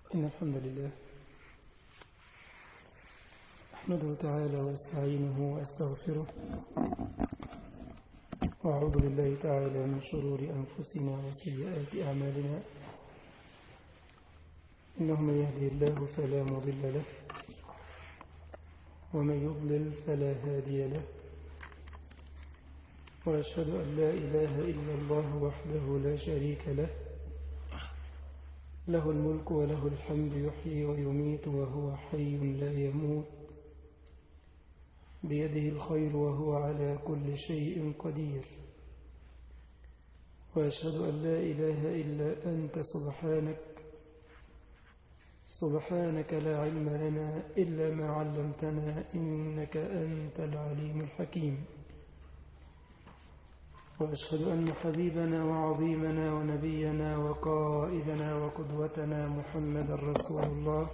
إن الحمد لله أحمده تعالى واستعينه وأستغفره وأعوذ بالله تعالى من شرور أنفسنا وسيئات أعمالنا إنه من يهدي الله فلا مضل له ومن يضلل فلا هادي له وأشهد أن لا إله إلا الله وحده لا شريك له له الملك وله الحمد يحيي ويميت وهو حي لا يموت بيده الخير وهو على كل شيء قدير وأشهد أن لا إله إلا أنت سبحانك سبحانك لا علم لنا إلا ما علمتنا إنك أنت العليم الحكيم وأشهد أن حبيبنا وعظيمنا ونبينا وقائدنا وقدوتنا محمد رسول الله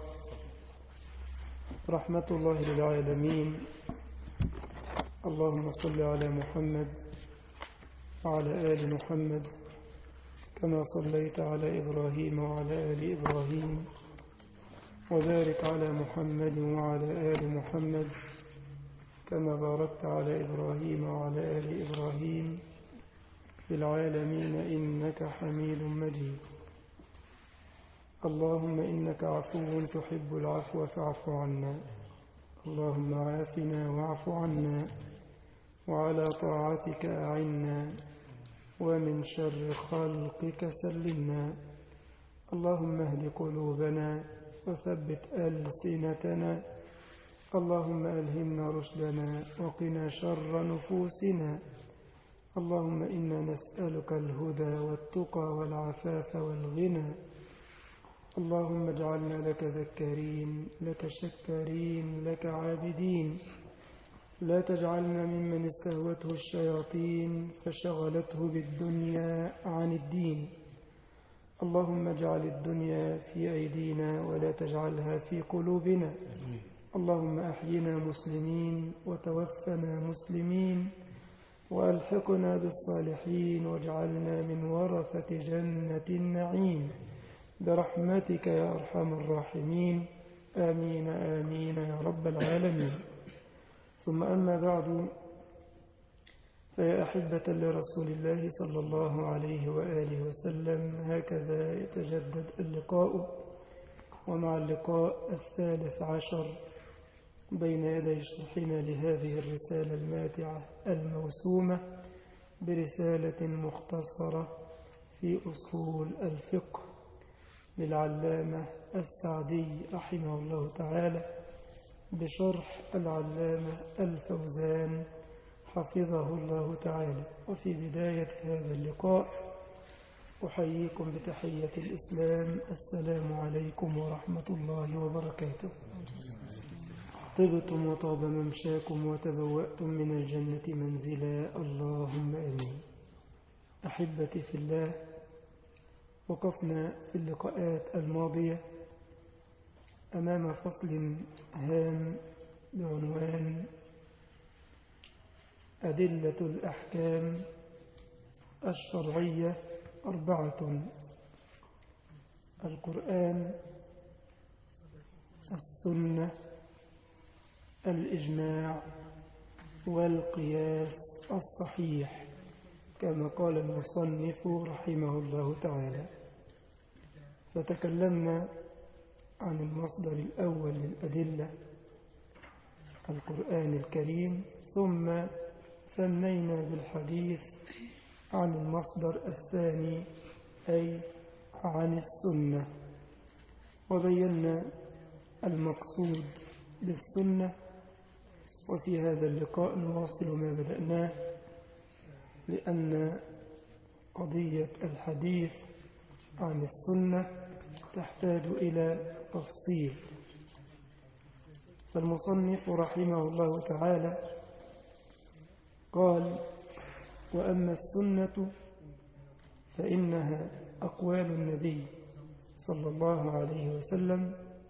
رحمة الله للعالمين اللهم صل على محمد وعلى آل محمد كما صليت على إبراهيم وعلى آل إبراهيم وبارك على محمد وعلى آل محمد كما باركت على إبراهيم وعلى آل إبراهيم في العالمين إنك حميد مجيد اللهم إنك عفو تحب العفو فاعف عنا اللهم عافنا واعف عنا وعلى طاعتك أعنا ومن شر خلقك سلمنا اللهم اهد قلوبنا وثبت ألسنتنا اللهم ألهمنا رشدنا وقنا شر نفوسنا اللهم إنا نسألك الهدى والتقى والعفاف والغنى اللهم اجعلنا لك ذكارين لك شكارين لك عابدين لا تجعلنا ممن استهوته الشياطين فشغلته بالدنيا عن الدين اللهم اجعل الدنيا في أيدينا ولا تجعلها في قلوبنا اللهم أحينا مسلمين وتوفنا مسلمين وألحقنا بالصالحين واجعلنا من ورثة جنة النعيم برحمتك يا أرحم الراحمين آمين آمين يا رب العالمين ثم أما بعد فيا أحبة لرسول الله صلى الله عليه وآله وسلم هكذا يتجدد اللقاء ومع اللقاء الثالث عشر بين يدي شرحنا لهذه الرسالة الماتعة الموسومة برسالة مختصرة في أصول الفقه للعلامة السعدي رحمه الله تعالى بشرح العلامة الفوزان حفظه الله تعالى وفي بداية هذا اللقاء أحييكم بتحية الإسلام السلام عليكم ورحمة الله وبركاته طبتم وطاب ممشاكم وتبوأتم من الجنة منزلا اللهم آمين أحبتي في الله وقفنا في اللقاءات الماضية أمام فصل هام بعنوان أدلة الأحكام الشرعية أربعة القرآن السنة الإجماع والقياس الصحيح كما قال المصنف رحمه الله تعالى فتكلمنا عن المصدر الأول للأدلة القرآن الكريم ثم ثنينا بالحديث عن المصدر الثاني أي عن السنة وبينا المقصود بالسنة وفي هذا اللقاء نواصل ما بدأناه لأن قضية الحديث عن السنة تحتاج إلى تفصيل فالمصنف رحمه الله تعالى قال وأما السنة فإنها أقوال النبي صلى الله عليه وسلم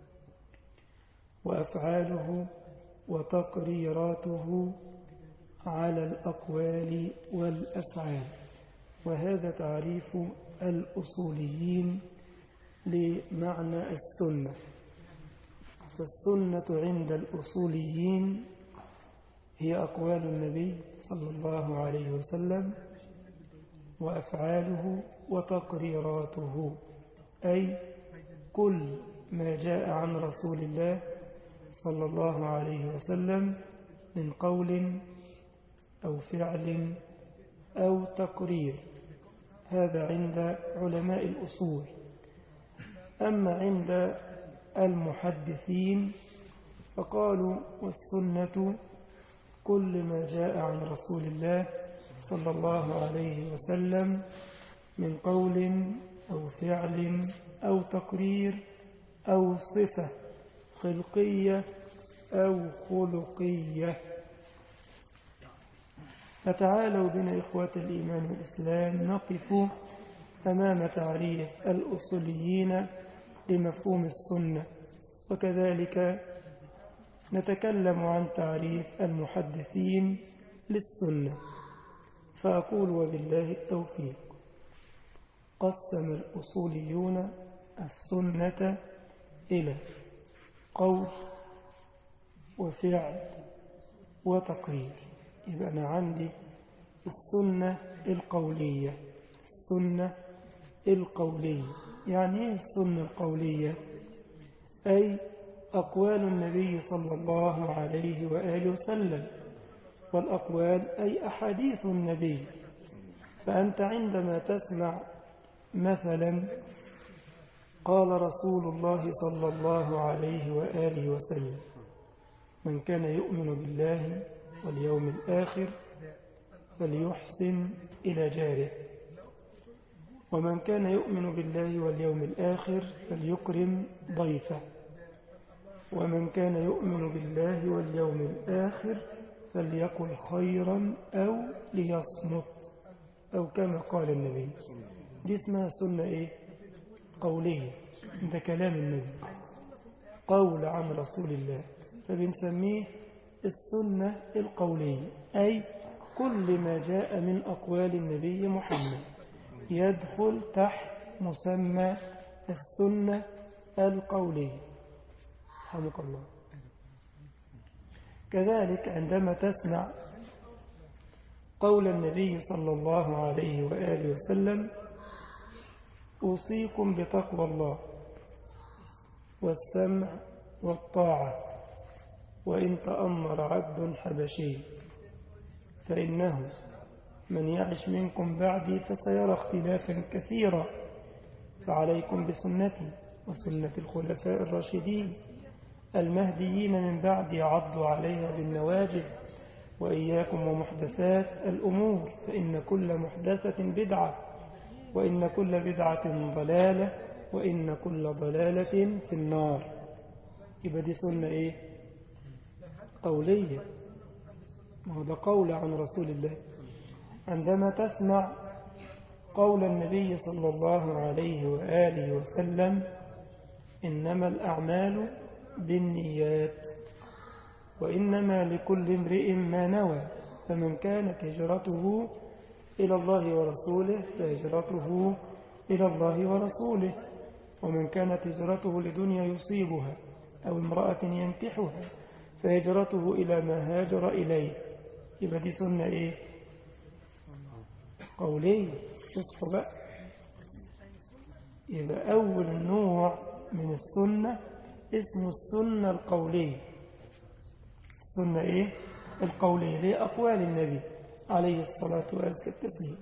وأفعاله وتقريراته على الأقوال والأفعال وهذا تعريف الأصوليين لمعنى السنة فالسنة عند الأصوليين هي أقوال النبي صلى الله عليه وسلم وأفعاله وتقريراته أي كل ما جاء عن رسول الله صلى الله عليه وسلم من قول أو فعل أو تقرير هذا عند علماء الأصول أما عند المحدثين فقالوا والسنة كل ما جاء عن رسول الله صلى الله عليه وسلم من قول أو فعل أو تقرير أو صفة خلقية أو خلقية فتعالوا بنا إخوة الإيمان والإسلام نقف أمام تعريف الأصوليين لمفهوم السنة وكذلك نتكلم عن تعريف المحدثين للسنة فأقول وبالله التوفيق قسم الأصوليون السنة إلى قول وفعل وتقرير يبقى أنا عندي السنة القولية السنة القولية يعني ايه السنة القولية أي أقوال النبي صلى الله عليه وآله وسلم والأقوال أي أحاديث النبي فأنت عندما تسمع مثلا قال رسول الله صلى الله عليه وآله وسلم من كان يؤمن بالله واليوم الآخر فليحسن إلى جاره ومن كان يؤمن بالله واليوم الآخر فليكرم ضيفه ومن كان يؤمن بالله واليوم الآخر فليقل خيرا أو ليصمت أو كما قال النبي دي اسمها سنة إيه قولية ده كلام النبي قول عن رسول الله فبنسميه السنة القولية أي كل ما جاء من أقوال النبي محمد يدخل تحت مسمى السنة القولية رحمك الله كذلك عندما تسمع قول النبي صلى الله عليه وآله وسلم أوصيكم بتقوى الله والسمع والطاعة وإن تأمر عبد حبشي فإنه من يعش منكم بعدي فسيرى اختلافا كثيرا فعليكم بسنتي وسنة الخلفاء الراشدين المهديين من بعد عضوا عليها بالنواجذ وإياكم ومحدثات الأمور فإن كل محدثة بدعة وإن كل بدعة ضلالة وإن كل ضلالة في النار يبقى دي سنة إيه قولية ما هو ده قول عن رسول الله عندما تسمع قول النبي صلى الله عليه وآله وسلم إنما الأعمال بالنيات وإنما لكل امرئ ما نوى فمن كانت هجرته إلى الله ورسوله فهجرته إلى الله ورسوله ومن كانت هجرته لدنيا يصيبها أو امرأة ينكحها فهجرته إلى ما هاجر إليه يبقى دي سنة إيه قولية تصف بقى يبقى أول نوع من السنة اسمه السنة القولية السنة إيه القولية هي أقوال النبي عليه الصلاة والسلام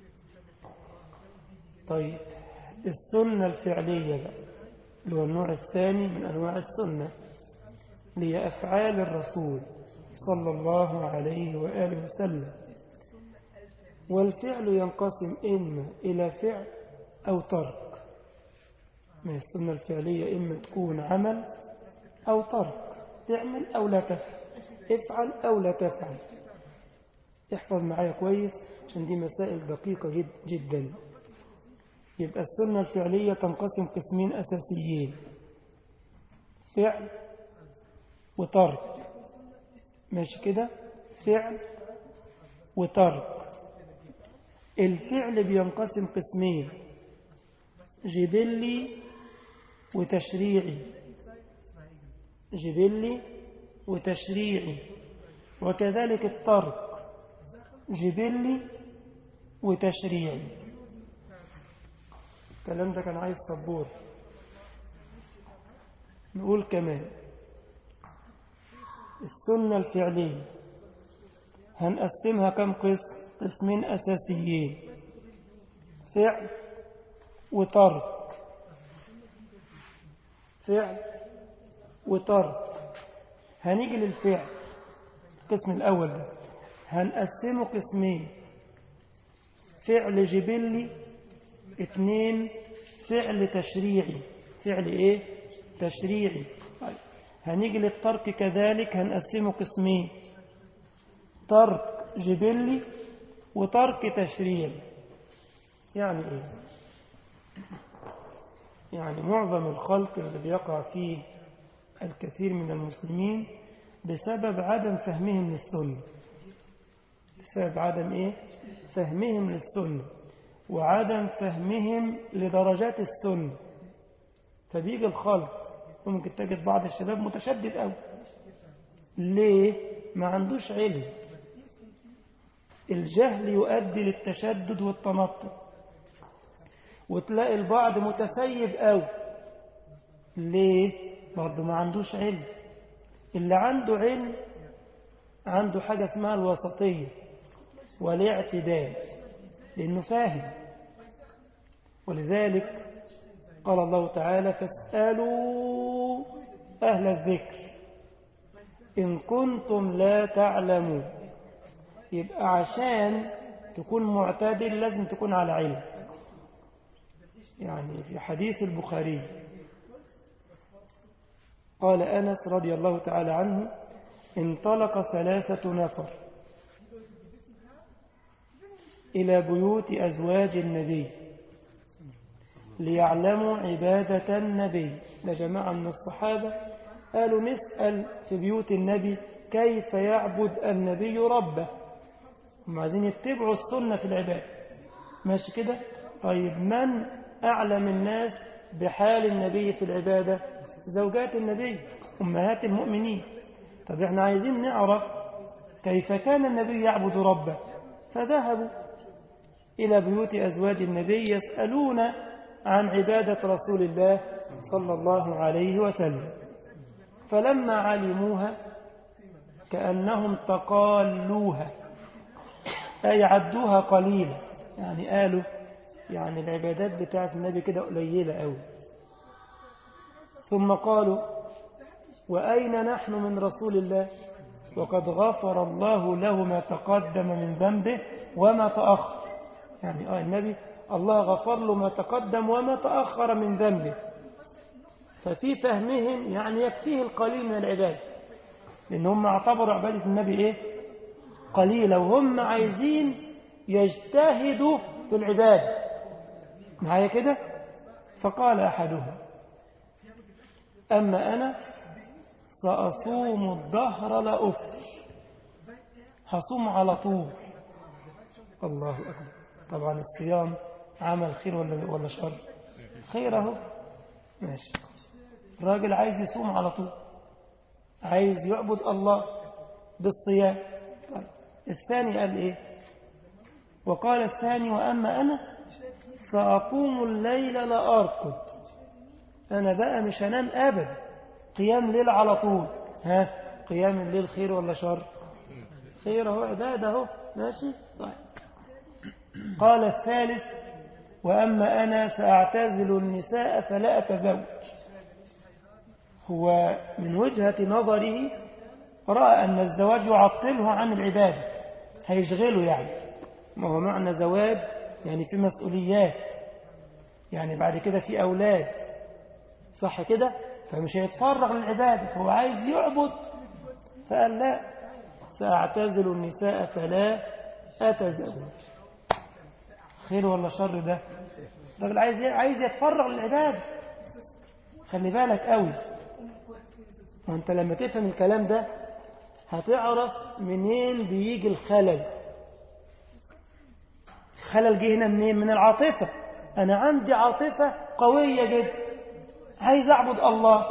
طيب السنة الفعلية بقى اللي هو النوع الثاني من أنواع السنة اللي هي أفعال الرسول صلى الله عليه وآله وسلم والفعل ينقسم إما إلى فعل أو ترك ما السنة الفعلية إما تكون عمل أو ترك تعمل أو لا تفعل افعل أو لا تفعل احفظ معايا كويس عشان دي مسائل دقيقة جد جدا يبقى السنة الفعلية تنقسم قسمين أساسيين فعل وترك ماشي كده فعل وترك الفعل بينقسم قسمين جبلي وتشريعي جبلي وتشريعي وكذلك الترك جبلي وتشريعي الكلام ده كان عايز صبور نقول كمان السنة الفعلية هنقسمها كم قسم قسمين أساسيين فعل وترك فعل وترك هنيجي للفعل القسم الأول ده هنقسمه قسمين فعل جبلي اثنين فعل تشريعي فعل ايه تشريعي طيب. هنيجي للترك كذلك هنقسمه قسمين ترك جبلي وترك تشريعي يعني ايه يعني معظم الخلق اللي بيقع فيه الكثير من المسلمين بسبب عدم فهمهم للسنة بسبب عدم ايه فهمهم للسنة وعدم فهمهم لدرجات السنة فبيجي الخلق ممكن تجد بعض الشباب متشدد أوي ليه ما عندوش علم الجهل يؤدي للتشدد والتنطط وتلاقي البعض متسيب أوي ليه برضه ما عندوش علم اللي عنده علم عنده حاجة اسمها الوسطية والاعتدال لأنه فاهم ولذلك قال الله تعالى فاسألوا أهل الذكر إن كنتم لا تعلمون يبقى عشان تكون معتدل لازم تكون على علم يعني في حديث البخاري قال أنس رضي الله تعالى عنه انطلق ثلاثة نفر إلى بيوت أزواج النبي ليعلموا عبادة النبي لجماعة من الصحابة قالوا نسأل في بيوت النبي كيف يعبد النبي ربه هم عايزين يتبعوا السنة في العبادة ماشي كده طيب من أعلم الناس بحال النبي في العبادة زوجات النبي أمهات المؤمنين طب احنا عايزين نعرف كيف كان النبي يعبد ربه فذهبوا إلى بيوت أزواج النبي يسألون عن عبادة رسول الله صلى الله عليه وسلم فلما علموها كأنهم تقالوها أي عدوها قليلا يعني قالوا يعني العبادات بتاعت النبي كده قليلة أوي ثم قالوا وأين نحن من رسول الله وقد غفر الله له ما تقدم من ذنبه وما تأخر يعني آه النبي الله غفر له ما تقدم وما تأخر من ذنبه ففي فهمهم يعني يكفيه القليل من العبادة لأن هم اعتبروا عبادة النبي إيه قليلة وهم عايزين يجتهدوا في العبادة معايا كده فقال أحدهم أما أنا سأصوم الدهر لا أفطر هصوم على طول الله أكبر طبعا الصيام عمل خير ولا ولا شر خير اهو ماشي الراجل عايز يصوم على طول عايز يعبد الله بالصيام طيب. الثاني قال ايه وقال الثاني وأما أنا فأقوم الليل لا أرقد أنا بقى مش هنام أبدا قيام ليل على طول ها قيام الليل خير ولا شر خير اهو عبادة اهو ماشي طيب قال الثالث وأما أنا سأعتزل النساء فلا أتزوج هو من وجهة نظره رأى أن الزواج يعطله عن العبادة هيشغله يعني ما هو معنى زواج يعني في مسؤوليات يعني بعد كده في أولاد صح كده فمش هيتفرغ للعبادة هو عايز يعبد فقال لا سأعتزل النساء فلا أتزوج خير ولا شر ده الراجل عايز عايز يتفرغ للعبادة خلي بالك قوي وانت لما تفهم الكلام ده هتعرف منين بيجي الخلل الخلل جه هنا منين من العاطفة أنا عندي عاطفة قوية جدا عايز أعبد الله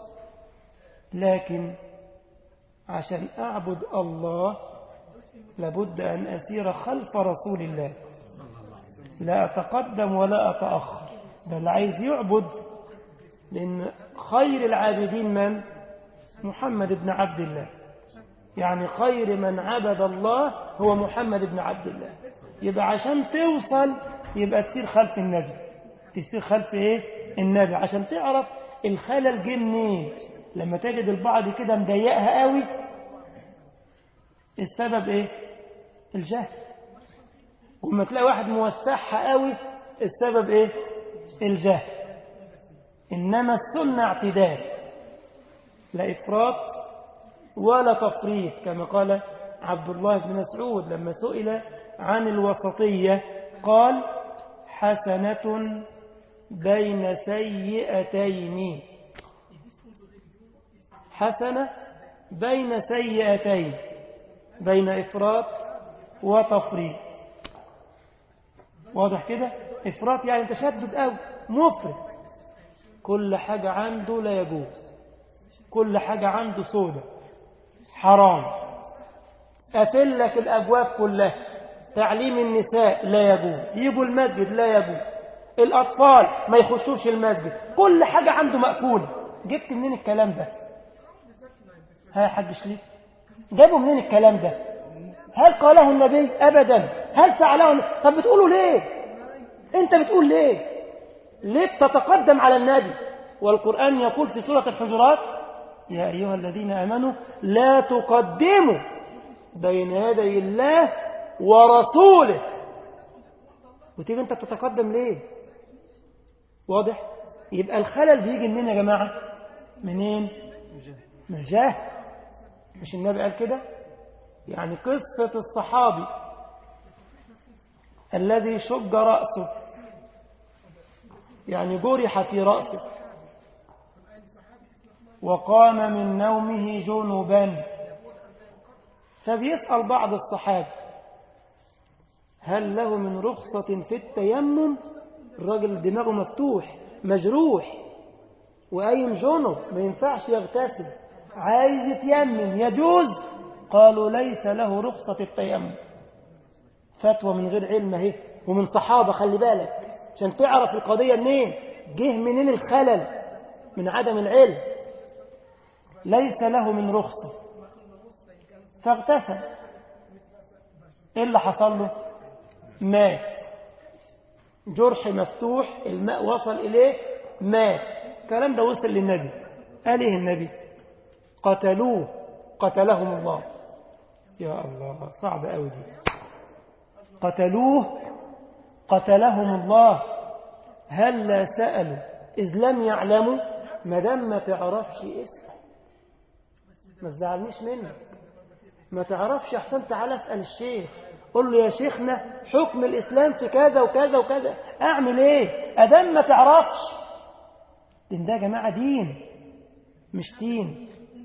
لكن عشان أعبد الله لابد أن أسير خلف رسول الله لا أتقدم ولا أتأخر بل عايز يعبد لأن خير العابدين من؟ محمد بن عبد الله يعني خير من عبد الله هو محمد بن عبد الله يبقى عشان توصل يبقى تسير خلف النبي تسير خلف ايه النبي عشان تعرف الخلل جه منين لما تجد البعض كده مضيقها قوي السبب ايه الجهل ولما تلاقي واحد موسعها قوي السبب ايه الجهل انما السنه اعتدال لا افراط ولا تفريط كما قال عبد الله بن مسعود لما سئل عن الوسطيه قال حسنه بين سيئتين حسنه بين سيئتين بين افراط وتفريط واضح كده افراط يعني تشدد قوي مفرط كل حاجة عنده لا يجوز كل حاجة عنده سودة حرام قافل لك الأبواب كلها تعليم النساء لا يجوز يجوا المسجد لا يجوز الأطفال ما يخشوش المسجد كل حاجة عنده مقفولة جبت منين الكلام ده ها يا حاج شريف جابوا منين الكلام ده هل قاله النبي أبدا هل فعله طب بتقولوا ليه انت بتقول ليه ليه تتقدم على النبي والقرآن يقول في سورة الحجرات يا أيها الذين آمنوا لا تقدموا بين يدي الله ورسوله وتيجي انت تتقدم ليه واضح يبقى الخلل بيجي منين يا جماعة منين من الجهل مش النبي قال كده يعني قصة الصحابي الذي شج رأسه يعني جرح في رأسه وقام من نومه جنوبا فبيسأل بعض الصحابة هل له من رخصة في التيمم الراجل دماغه مفتوح مجروح وقايم جنب ما ينفعش يغتسل عايز يتيمم يجوز قالوا ليس له رخصة التيمم فتوى من غير علم اهي ومن صحابة خلي بالك عشان تعرف القضية منين جه منين الخلل من عدم العلم ليس له من رخصة فاغتسل ايه اللي حصل له مات جرح مفتوح الماء وصل إليه مات الكلام ده وصل للنبي قال ايه النبي قتلوه قتلهم الله يا الله صعب قوي دي قتلوه قتلهم الله هل لا سألوا إذ لم يعلموا ما دام ما تعرفش اسم ما تزعلنيش منك ما تعرفش احسن تعالى اسأل الشيخ قل له يا شيخنا حكم الإسلام في كذا وكذا وكذا أعمل إيه أدام ما تعرفش لأن ده يا جماعة دين مش دين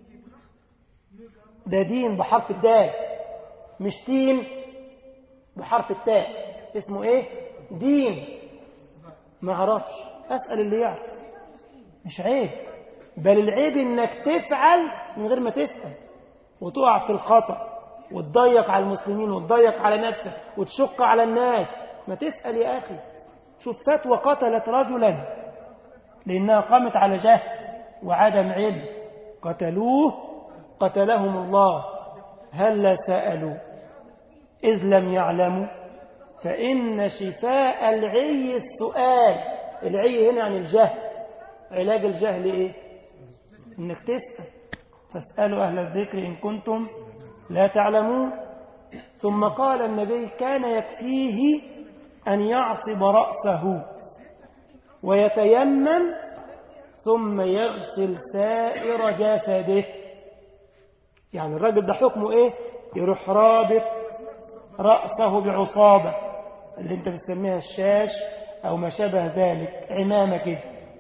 ده دين بحرف الدال مش دين بحرف التاء اسمه ايه دين ما اعرفش اسال اللي يعرف مش عيب بل العيب انك تفعل من غير ما تسال وتقع في الخطا وتضيق على المسلمين وتضيق على نفسك وتشق على الناس ما تسال يا اخي شوف فتوى قتلت رجلا لانها قامت على جهل وعدم علم قتلوه قتلهم الله هل سالوا إذ لم يعلموا فإن شفاء العي السؤال العي هنا عن الجهل علاج الجهل إيه إنك تسأل فاسألوا أهل الذكر إن كنتم لا تعلمون ثم قال النبي كان يكفيه أن يعصب رأسه ويتيمم ثم يغسل سائر جسده يعني الراجل ده حكمه إيه يروح رابط رأسه بعصابة اللي انت بتسميها الشاش أو ما شابه ذلك عمامة كده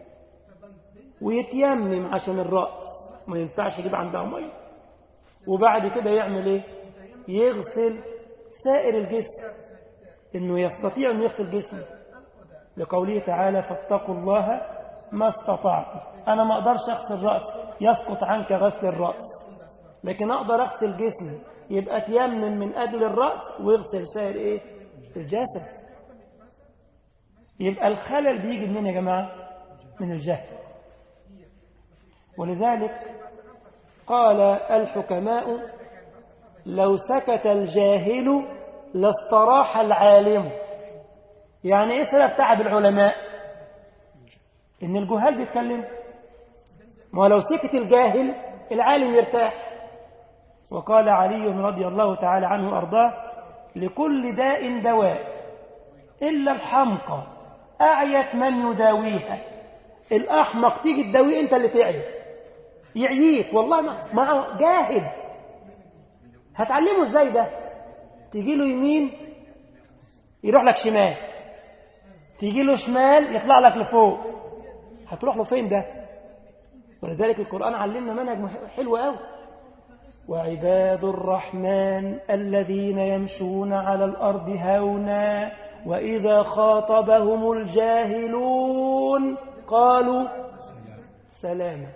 ويتيمم عشان الرأس ما ينفعش يجيب عندها مية وبعد كده يعمل ايه يغسل سائر الجسم انه يستطيع ان يغسل جسمه لقوله تعالى فاتقوا الله ما استطعت أنا ما أقدرش أغسل رأس يسقط عنك غسل الرأس لكن أقدر أغسل جسمي يبقى تيمم من أجل الرأس ويغسل سائر إيه الجسد يبقى الخلل بيجي منين يا جماعة من الجهل ولذلك قال الحكماء لو سكت الجاهل لاستراح العالم يعني ايه سبب تعب العلماء ان الجهال بيتكلموا ما لو سكت الجاهل العالم يرتاح وقال علي رضي الله تعالى عنه وارضاه لكل داء دواء الا الحمقى اعيت من يداويها الاحمق تيجي تداويه انت اللي تعيش يعييك والله ما مع جاهل هتعلمه ازاي ده تيجي له يمين يروح لك شمال تيجي له شمال يطلع لك لفوق هتروح له فين ده ولذلك القرآن علمنا منهج حلو قوي وعباد الرحمن الذين يمشون على الأرض هونا وإذا خاطبهم الجاهلون قالوا سلاما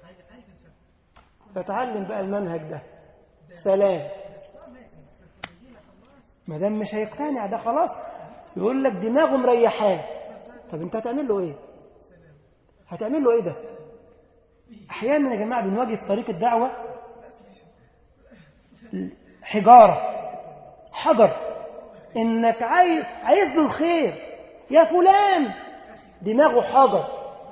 فتعلم بقى المنهج ده سلام ما دام مش هيقتنع ده خلاص يقول لك دماغه مريحاه طب انت هتعمل له ايه هتعمل له ايه ده احيانا يا جماعه بنواجه في طريق الدعوه حجاره حجر انك عايز عايز له الخير يا فلان دماغه حجر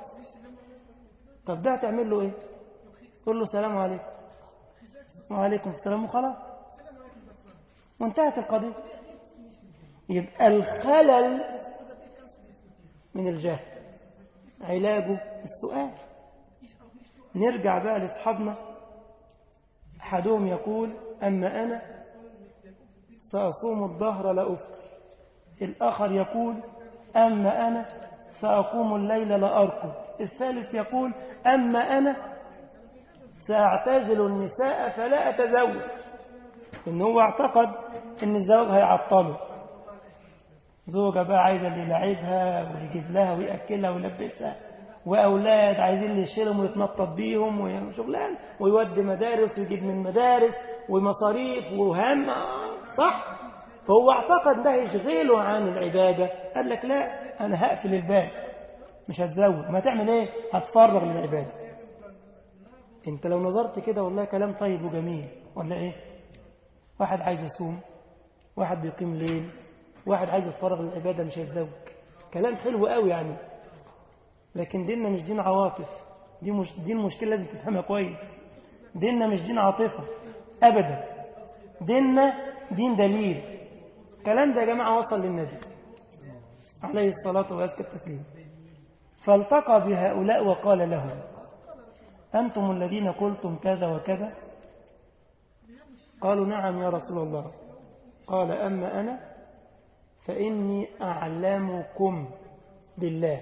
طب ده هتعمل له ايه قول له السلام عليكم وعليكم السلام وخلاص وانتهت القضية يبقى الخلل من الجهل علاجه السؤال نرجع بقى لأصحابنا أحدهم يقول أما أنا سأصوم الظهر لا أفطر الآخر يقول أما أنا سأقوم الليل لا أرقد الثالث يقول أما أنا سأعتزل النساء فلا أتزوج إن هو اعتقد إن الزواج هيعطله زوجة بقى عايزة اللي يلعبها ويجيب لها ويأكلها ويلبسها وأولاد عايزين اللي يشيلهم ويتنطط بيهم وشغلان ويودي مدارس ويجيب من مدارس ومصاريف وهم صح فهو اعتقد ده يشغله عن العبادة قال لك لا أنا هقفل الباب مش هتزوج ما تعمل ايه هتفرغ للعبادة انت لو نظرت كده والله كلام طيب وجميل ولا ايه واحد عايز يصوم واحد بيقيم ليل واحد عايز يتفرغ للعبادة مش هيتزوج كلام حلو قوي يعني لكن ديننا مش دين عواطف دي مش دين مشكلة لازم تفهمها كويس ديننا مش دين عاطفة أبدا ديننا دين دليل الكلام ده يا جماعة وصل للنبي عليه الصلاة والسلام فالتقى بهؤلاء وقال لهم أنتم الذين قلتم كذا وكذا قالوا نعم يا رسول الله قال أما أنا فإني أعلمكم بالله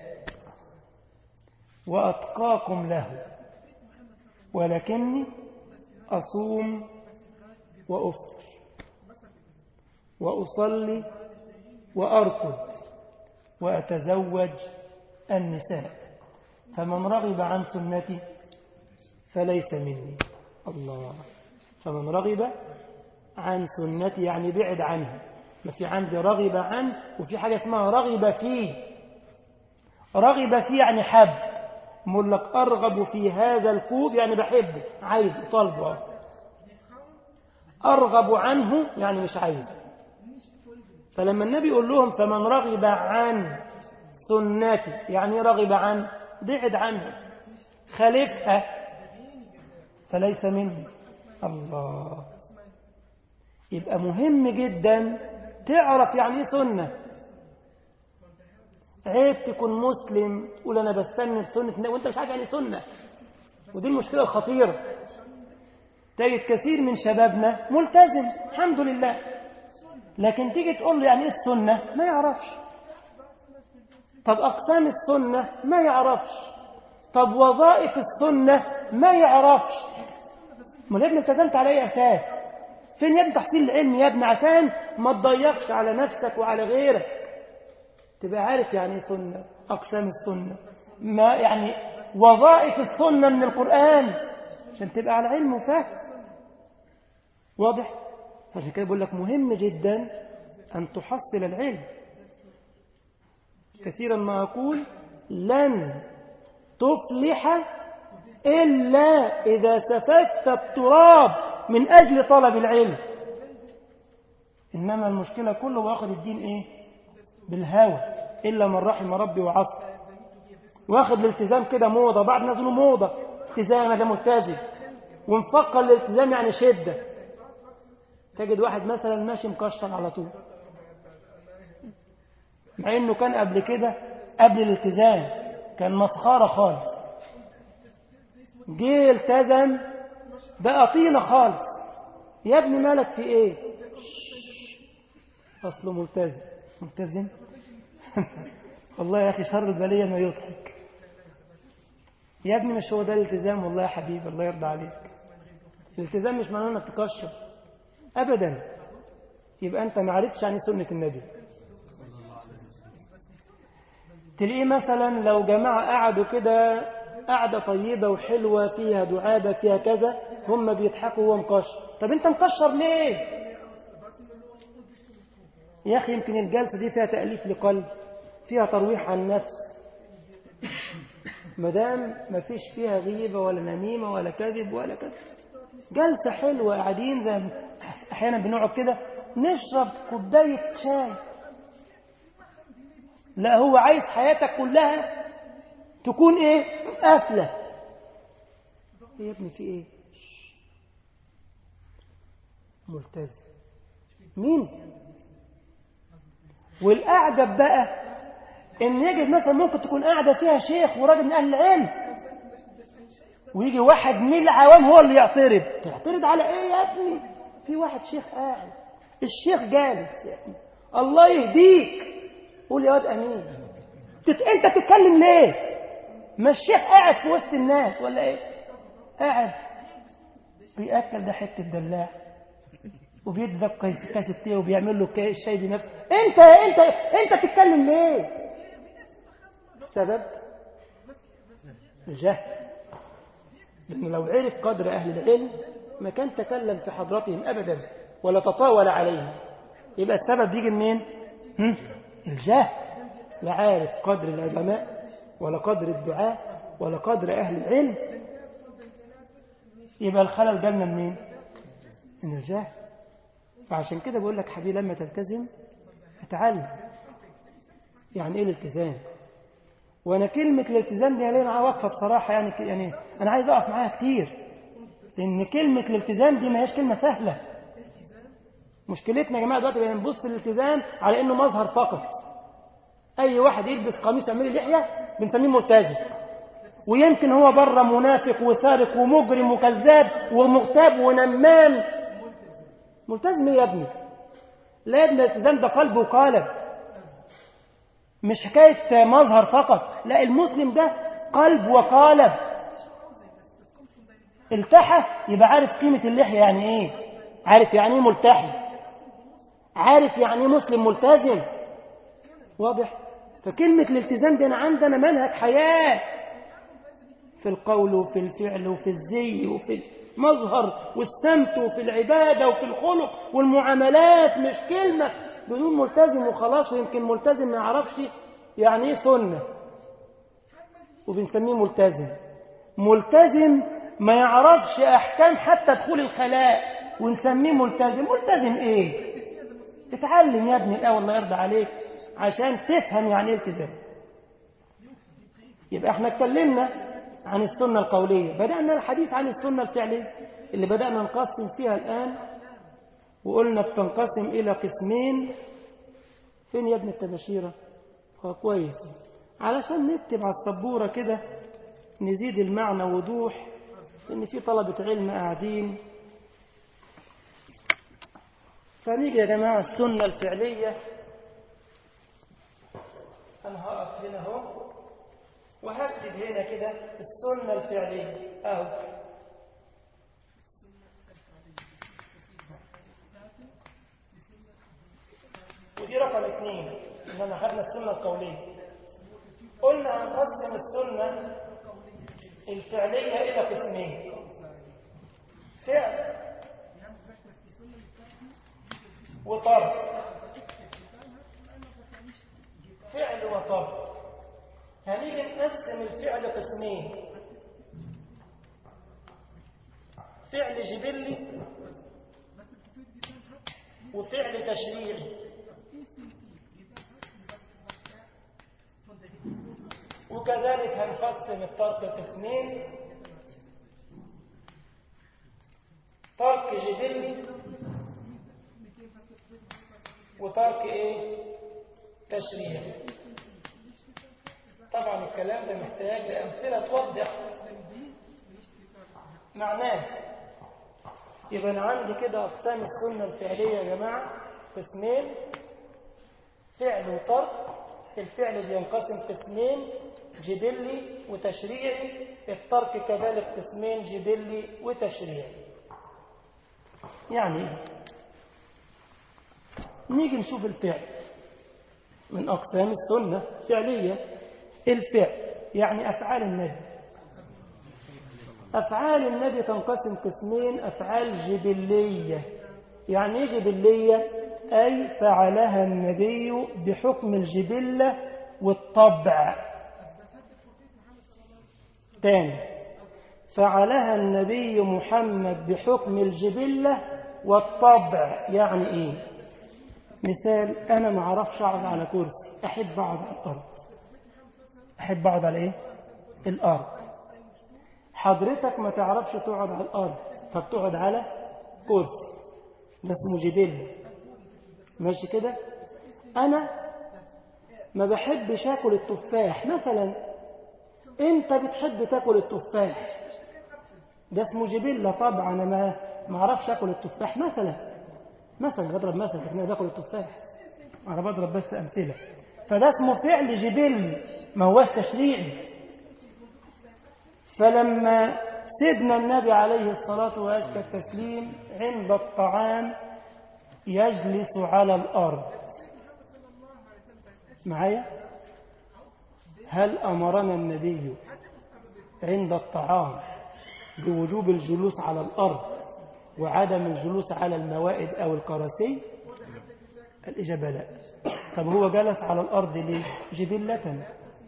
وأتقاكم له ولكني أصوم وأفطر وأصلي وأركض وأتزوج النساء فمن رغب عن سنتي فليس مني الله فمن رغب عن سنتي يعني بعد عنها ما في عندي رغب عنه وفي حاجة اسمها رغب فيه رغب فيه يعني حب مقول لك أرغب في هذا الكوب يعني بحبه عايز طالبه أرغب عنه يعني مش عايز فلما النبي يقول لهم فمن رغب عن سنتي يعني رغب عن بعد عنها خالفها فليس مني الله يبقى مهم جدا تعرف يعني ايه سنة عيب تكون مسلم تقول انا بستنى في سنة وانت مش عارف يعني سنة ودي المشكلة الخطيرة تجد كثير من شبابنا ملتزم الحمد لله لكن تيجي تقول له يعني ايه السنة ما يعرفش طب أقسام السنة ما يعرفش طب وظائف السنة ما يعرفش ما يا ابني التزمت على اي اساس فين يا ابني تحصيل العلم يا ابني عشان ما تضيقش على نفسك وعلى غيرك تبقى عارف يعني ايه سنة أقسام السنة ما يعني وظائف السنة من القرآن عشان تبقى على علم وفهم واضح عشان كده بقول لك مهم جدا أن تحصل العلم كثيرا ما أقول لن تفلح إلا إذا سفكت التراب من أجل طلب العلم إنما المشكلة كله واخد الدين إيه بالهوى إلا من رحم ربي وعصر واخد الالتزام كده موضة بعد نزله موضة التزام ده ملتزم ومفكر الالتزام يعني شدة تجد واحد مثلا ماشي مكشر على طول مع انه كان قبل كده قبل الالتزام كان مسخرة خالص جه التزم بقى طينة خالص يا ابني مالك في ايه اصله ملتزم ملتزم والله يا اخي شر البلية ما يضحك يا ابني مش هو ده الالتزام والله يا حبيبي الله يرضى عليك الالتزام مش معناه انك تكشر ابدا يبقى انت ما عرفتش عن سنه النبي تلاقيه مثلا لو جماعه قعدوا كده قعده طيبه وحلوه فيها دعابه فيها كذا هم بيضحكوا وهو مكشر طب انت مكشر ليه يا اخي يمكن الجلسه دي فيها تاليف لقلب فيها ترويح عن النفس ما دام ما فيش فيها غيبه ولا نميمه ولا كذب ولا كذا جلسة حلوة قاعدين زي أحيانا بنقعد كده نشرب كوباية شاي لا هو عايز حياتك كلها تكون ايه قافلة يا ابني في ايه ملتزم مين والقعدة بقى ان يجد مثلا ممكن تكون قاعدة فيها شيخ وراجل من اهل العلم ويجي واحد من العوام هو اللي يعترض تعترض على ايه يا ابني في واحد شيخ قاعد الشيخ جالس يا ابني الله يهديك قول يا واد امين تت... انت تتكلم ليه ما الشيخ قاعد في وسط الناس ولا ايه قاعد بياكل ده حته دلاع وبيدي ده كاس التيه وبيعمل له الشاي بنفسه انت انت انت تتكلم ليه السبب الجهل لأنه لو عرف قدر أهل العلم ما كان تكلم في حضرتهم أبدا ولا تطاول عليهم يبقى السبب بيجي منين الجهل لا عارف قدر العلماء ولا قدر الدعاء ولا قدر أهل العلم يبقى الخلل جالنا منين من الجهل فعشان كده بقول لك حبيبي لما تلتزم اتعلم يعني ايه الالتزام وانا كلمه الالتزام دي ليها واقفه بصراحه يعني يعني انا عايز اقف معاها كتير لان كلمه الالتزام دي ما هيش كلمه سهله مشكلتنا يا جماعه دلوقتي بنبص للالتزام على انه مظهر فقط اي واحد يلبس قميص يعمل لحيه بنسميه ملتزم ويمكن هو بره منافق وسارق ومجرم وكذاب ومغتاب ونمام ملتزم يا ابني لا يا ابني الالتزام ده قلب وقالب مش حكاية مظهر فقط لا المسلم ده قلب وقالب التحى يبقى عارف قيمة اللحية يعني ايه عارف يعني ايه ملتحي عارف يعني ايه مسلم ملتزم واضح فكلمة الالتزام دي أنا عندنا منهج حياة في القول وفي الفعل وفي الزي وفي المظهر والسمت وفي العبادة وفي الخلق والمعاملات مش كلمة بدون ملتزم وخلاص ويمكن ملتزم ما يعرفش يعني ايه سنة وبنسميه ملتزم ملتزم ما يعرفش احكام حتى دخول الخلاء ونسميه ملتزم ملتزم ايه اتعلم يا ابني الاول الله يرضى عليك عشان تفهم يعني ايه التزام يبقى احنا اتكلمنا عن السنة القولية بدأنا الحديث عن السنة الفعلية اللي بدأنا نقسم فيها الآن وقلنا بتنقسم إلى قسمين فين يا ابن التبشيرة اه كويس علشان نكتب على السبورة كده نزيد المعنى وضوح إن في طلبة علم قاعدين فنيجي يا جماعة السنة الفعلية أنا هقف هنا أهو وهكتب هنا كده السنة الفعلية أهو ودي رقم اثنين إنما خدنا السنة القولية قلنا هنقسم السنة الفعلية إلى قسمين فعل وطرد فعل وطرد هنيجي نقسم الفعل قسمين فعل جبلي وفعل تشريعي وكذلك هنقسم الترك قسمين ترك جبلي وترك ايه تشريعي طبعا الكلام ده محتاج لأمثلة توضح معناه يبقى أنا عندي كده أقسام السنة الفعلية يا جماعة قسمين فعل وترك الفعل بينقسم قسمين جبلي وتشريعي الترك كذلك قسمين جبلي وتشريعي يعني نيجي نشوف الفعل من أقسام السنة فعلية الفعل يعني أفعال النبي أفعال النبي تنقسم قسمين أفعال جبلية يعني إيه جبلية أي فعلها النبي بحكم الجبلة والطبع تاني فعلها النبي محمد بحكم الجبلة والطبع يعني إيه مثال أنا ما أعرفش أقعد على كرسي أحب أقعد على الأرض أحب أقعد على إيه الأرض حضرتك ما تعرفش تقعد على الأرض فبتقعد على كرسي ده اسمه جبلة ماشي كده أنا ما بحبش أكل التفاح مثلا أنت بتحب تاكل التفاح ده اسمه جبلة طبعا أنا ما ما أعرفش أكل التفاح مثلا مثلا بضرب مثلا أنا باكل التفاح أنا بضرب بس أمثلة فده اسمه فعل جبلي ما هوش تشريعي فلما سيدنا النبي عليه الصلاة وأزكى التسليم عند الطعام يجلس على الأرض معايا هل أمرنا النبي عند الطعام بوجوب الجلوس على الأرض وعدم الجلوس على الموائد أو الكراسي الإجابة لا طب هو جلس على الأرض ليه جبلة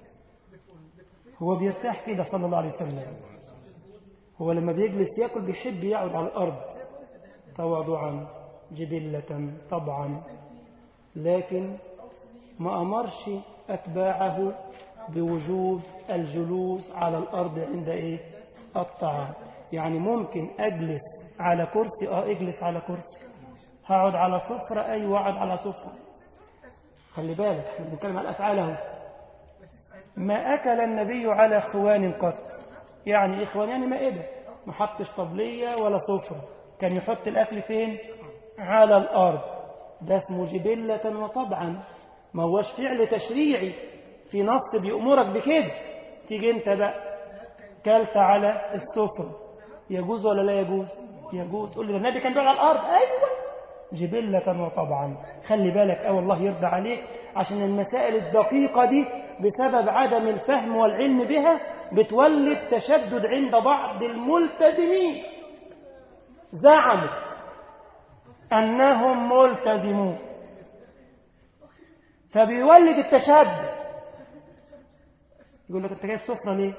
هو بيرتاح كده صلى الله عليه وسلم هو لما بيجلس يأكل بيحب يقعد على الأرض تواضعا جبلة طبعا لكن ما أمرش أتباعه بوجوب الجلوس على الأرض عند إيه الطعام يعني ممكن أجلس على كرسي آه اجلس على كرسي هقعد على سفرة أيوة اقعد على سفرة خلي بالك احنا بنتكلم على الأفعال اهو ما أكل النبي على خوان قط يعني إخوان يعني مائدة ما حطش طبلية ولا سفرة كان يحط الأكل فين على الأرض ده اسمه جبلة وطبعا ما هوش فعل تشريعي في نص بيأمرك بكده تيجي انت بقى كلت على السفرة يجوز ولا لا يجوز يجوز تقول لي النبي كان بيقعد على الأرض أيوة جبلة وطبعا خلي بالك أو الله يرضى عليك عشان المسائل الدقيقة دي بسبب عدم الفهم والعلم بها بتولد تشدد عند بعض الملتزمين زعموا أنهم ملتزمون فبيولد التشدد يقول لك أنت جايب سفرة ليه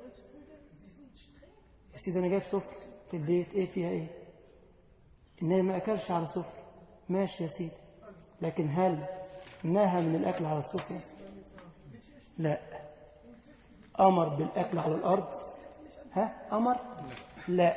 يا سيدي أنا جايب سفرة في البيت إيه فيها إيه إن ما أكلش على سفرة ماشي يا سيدي لكن هل نهى من الأكل على السفرة لا أمر بالأكل على الأرض ها أمر لا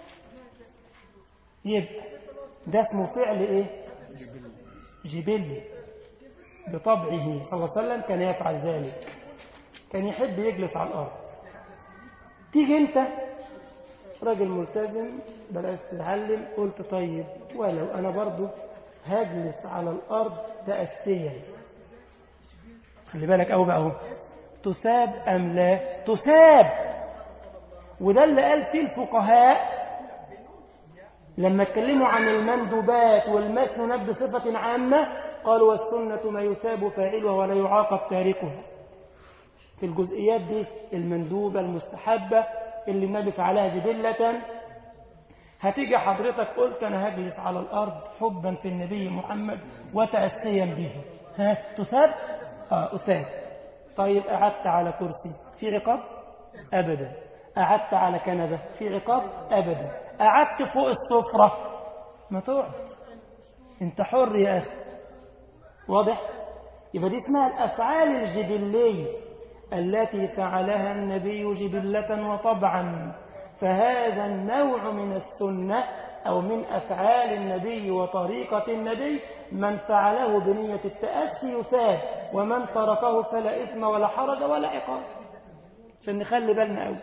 يبقى ده اسمه فعل إيه جبلي بطبعه صلى الله عليه وسلم كان يفعل ذلك كان يحب يجلس على الأرض تيجي أنت راجل ملتزم بلاش تتعلم قلت طيب ولو أنا برضو هجلس على الأرض تأسيا خلي بالك أهو بقى أهو تساب أم لا تساب وده اللي قال فيه الفقهاء لما اتكلموا عن المندوبات والمسنونات بصفة عامة قالوا والسنة ما يساب فاعلها ولا يعاقب تاركها في الجزئيات دي المندوبة المستحبة اللي النبي فعلها جبلة هتيجي حضرتك قلت أنا هجلس على الأرض حبا في النبي محمد وتأسيا به ها تساب؟ آه أساب طيب قعدت على كرسي في عقاب؟ أبدا قعدت على كنبة في عقاب؟ أبدا قعدت فوق السفرة ما تقعد انت حر يا أخي واضح؟ يبقى دي اسمها الأفعال الجبلية التي فعلها النبي جبلة وطبعا فهذا النوع من السنة أو من أفعال النبي وطريقة النبي من فعله بنية التأسي يساب ومن تركه فلا إثم ولا حرج ولا عقاب عشان نخلي بالنا أوي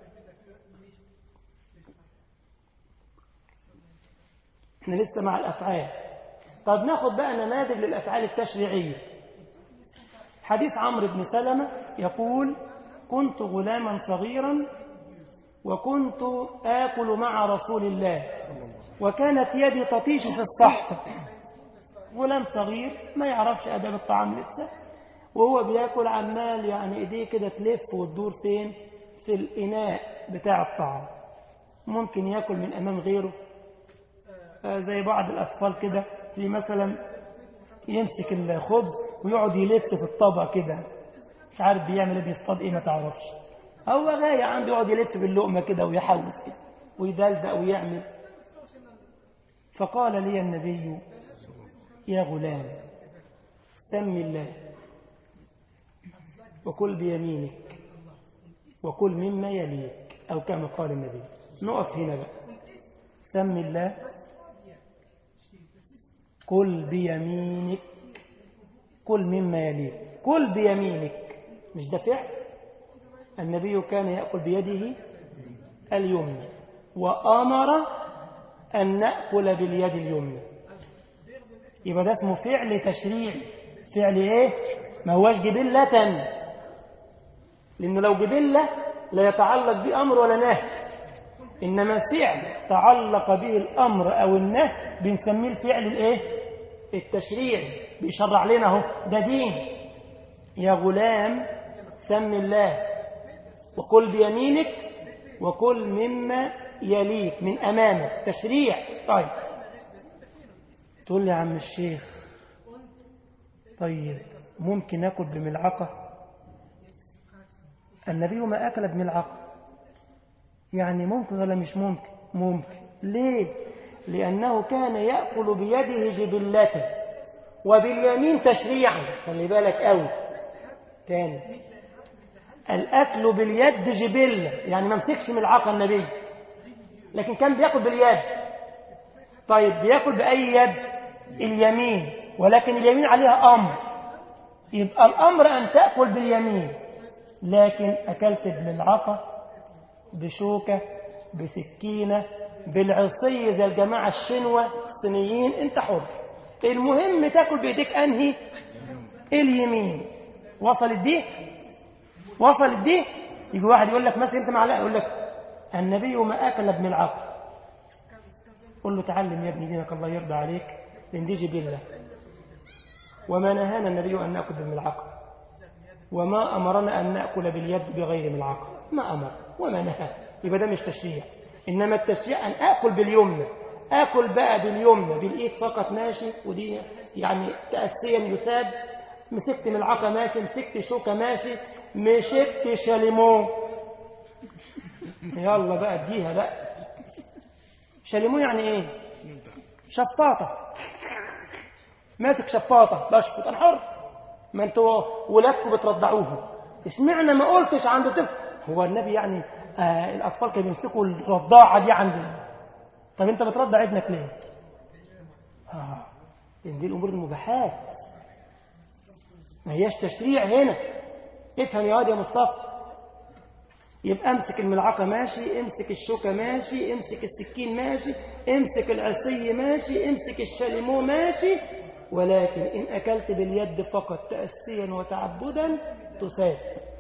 احنا لسه مع الأفعال طب ناخد بقى نماذج للأفعال التشريعية حديث عمرو بن سلمة يقول كنت غلاما صغيرا وكنت آكل مع رسول الله وكانت يدي تطيش في الصحفة غلام صغير ما يعرفش أدب الطعام لسه وهو بياكل عمال يعني ايديه كده تلف وتدور فين في الإناء بتاع الطعام ممكن ياكل من أمام غيره زي بعض الأطفال كده في مثلا يمسك الخبز ويقعد يلف في الطبق كده مش عارف بيعمل ايه بيصطاد ايه ما تعرفش هو غاية عنده يقعد يلف باللقمة كده ويحوس كده ويدلدق ويعمل فقال لي النبي يا غلام سم الله وكل بيمينك وكل مما يليك أو كما قال النبي نقف هنا بقى سم الله كل بيمينك كل مما يليك كل بيمينك مش ده فعل النبي كان يأكل بيده اليمنى وأمر أن نأكل باليد اليمنى يبقى ده اسمه فعل تشريعي فعل ايه ما هوش جبلة لأنه لو جبلة لا يتعلق بأمر ولا نهي إنما فعل تعلق به الأمر أو النهي بنسميه الفعل الايه التشريعي بيشرع لنا اهو ده دين يا غلام سم الله وكل بيمينك وكل مما يليك من أمامك تشريع طيب تقول لي يا عم الشيخ طيب ممكن أكل بملعقة النبي ما أكل بملعقة يعني ممكن ولا مش ممكن ممكن ليه لأنه كان يأكل بيده جبلته وباليمين تشريعا خلي بالك قوي تاني الأكل باليد جبلة يعني ما مسكش ملعقة النبي لكن كان بيأكل باليد طيب بيأكل بأي يد اليمين ولكن اليمين عليها أمر يبقى الأمر أن تأكل باليمين لكن أكلت بملعقة بشوكة بسكينة بالعصي زي الجماعة الشنوة الصينيين انت حر المهم تاكل بايديك انهي اليمين وصلت دي وصلت دي يجي واحد يقول لك مثلا انت معلقه يقول لك النبي ما اكل بملعقه قل له تعلم يا ابني دينك الله يرضى عليك لان دي جبله وما نهانا النبي ان ناكل بالملعقه وما امرنا ان ناكل باليد بغير ملعقه ما امر وما نهى يبقى ده مش تشريع انما التشريع ان اكل باليمنى اكل بقى باليمنى بالايد فقط ماشي ودي يعني تاسيا يساب مسكت ملعقه ماشي مسكت شوكه ماشي مسكت شاليمو يلا بقى اديها بقى شاليمو يعني ايه شفاطه ماسك شفاطه بشفط انا حر ما انتوا ولادكم بترضعوهم اشمعنى ما قلتش عنده طفل هو النبي يعني آه الاطفال كانوا بيمسكوا الرضاعه دي عندنا طب انت بترضع ابنك ليه اه دي الامور المباحات ما هياش تشريع هنا افهم يا واد يا مصطفى يبقى امسك الملعقة ماشي امسك الشوكة ماشي امسك السكين ماشي امسك العصي ماشي امسك الشاليمو ماشي ولكن إن أكلت باليد فقط تأسيا وتعبدا تساب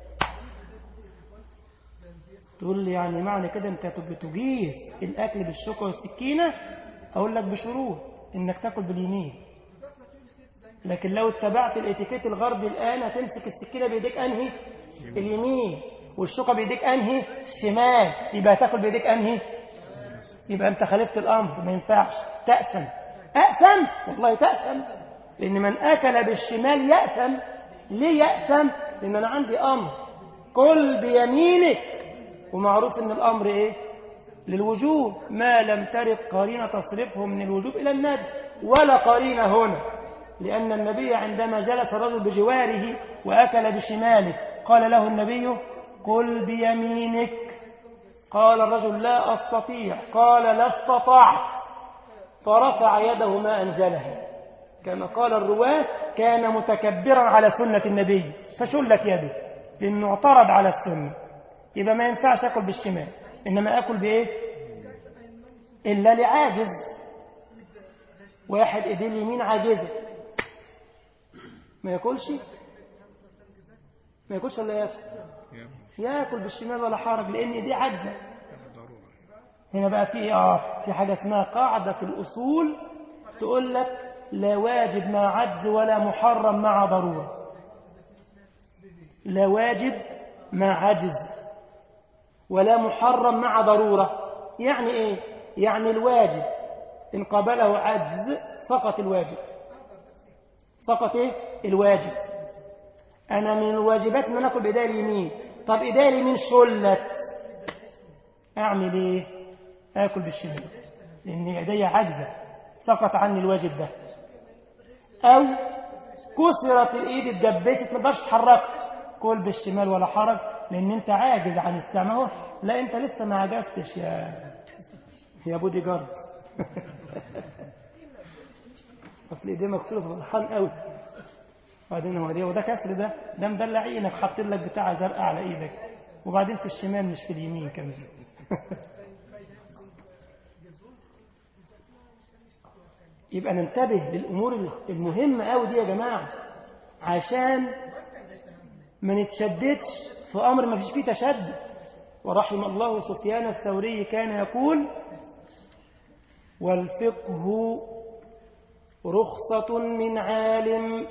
تقول لي يعني معنى كده انت بتجيز الأكل بالشوكة والسكينة أقول لك بشروط إنك تاكل باليمين لكن لو اتبعت الاتيكيت الغربي الآن هتمسك السكينة بيديك أنهي اليمين والشوكة بإيديك أنهي الشمال يبقى تاكل بإيديك أنهي يبقى أنت خالفت الأمر ما ينفعش تأثم أأثم والله تأثم لأن من أكل بالشمال يأثم ليه يأثم لأن أنا عندي أمر كل بيمينك ومعروف أن الأمر إيه للوجوب ما لم ترد قرينة تصرفه من الوجوب إلى الندب ولا قرينة هنا لأن النبي عندما جلس الرجل بجواره وأكل بشماله قال له النبي قل بيمينك قال الرجل لا أستطيع قال لا استطعت فرفع يده ما أنزلها كما قال الرواة كان متكبرا على سنة النبي فشلت يده لأنه اعترض على السنة يبقى ما ينفعش أكل بالشمال إنما أكل بإيه إلا لعاجز واحد إيديه اليمين عاجزة ما ياكلش ما ياكلش ولا ياكل ياكل بالشمال ولا حرج لأن إيديه عاجزة هنا بقى في اه في حاجة اسمها قاعدة في الأصول تقول لك لا واجب مع عجز ولا محرم مع ضرورة لا واجب مع عجز ولا محرم مع ضرورة يعني ايه يعني الواجب إن قابله عجز فقط الواجب فقط ايه الواجب أنا من الواجبات أن ناكل بإيدي اليمين طب إيدي اليمين شلت أعمل ايه آكل بالشمال لأن يدي عجزة سقط عني الواجب ده أو كسرت الإيد اتجبست ما تقدرش تحركها كل بالشمال ولا حرج لأن أنت عاجز عن استعماله لا أنت لسه ما عجزتش يا يا بودي جارد أصل إيديه مكسورة فرحان قوي بعدين هو ده وده كسر ده ده مدلع عينك حاطين لك بتاع زرقاء على إيدك وبعدين في الشمال مش في اليمين كمان يبقى ننتبه للأمور المهمة قوي دي يا جماعة عشان ما نتشددش في أمر ما فيش فيه تشدد ورحم الله سفيان الثوري كان يقول والفقه رخصة من عالم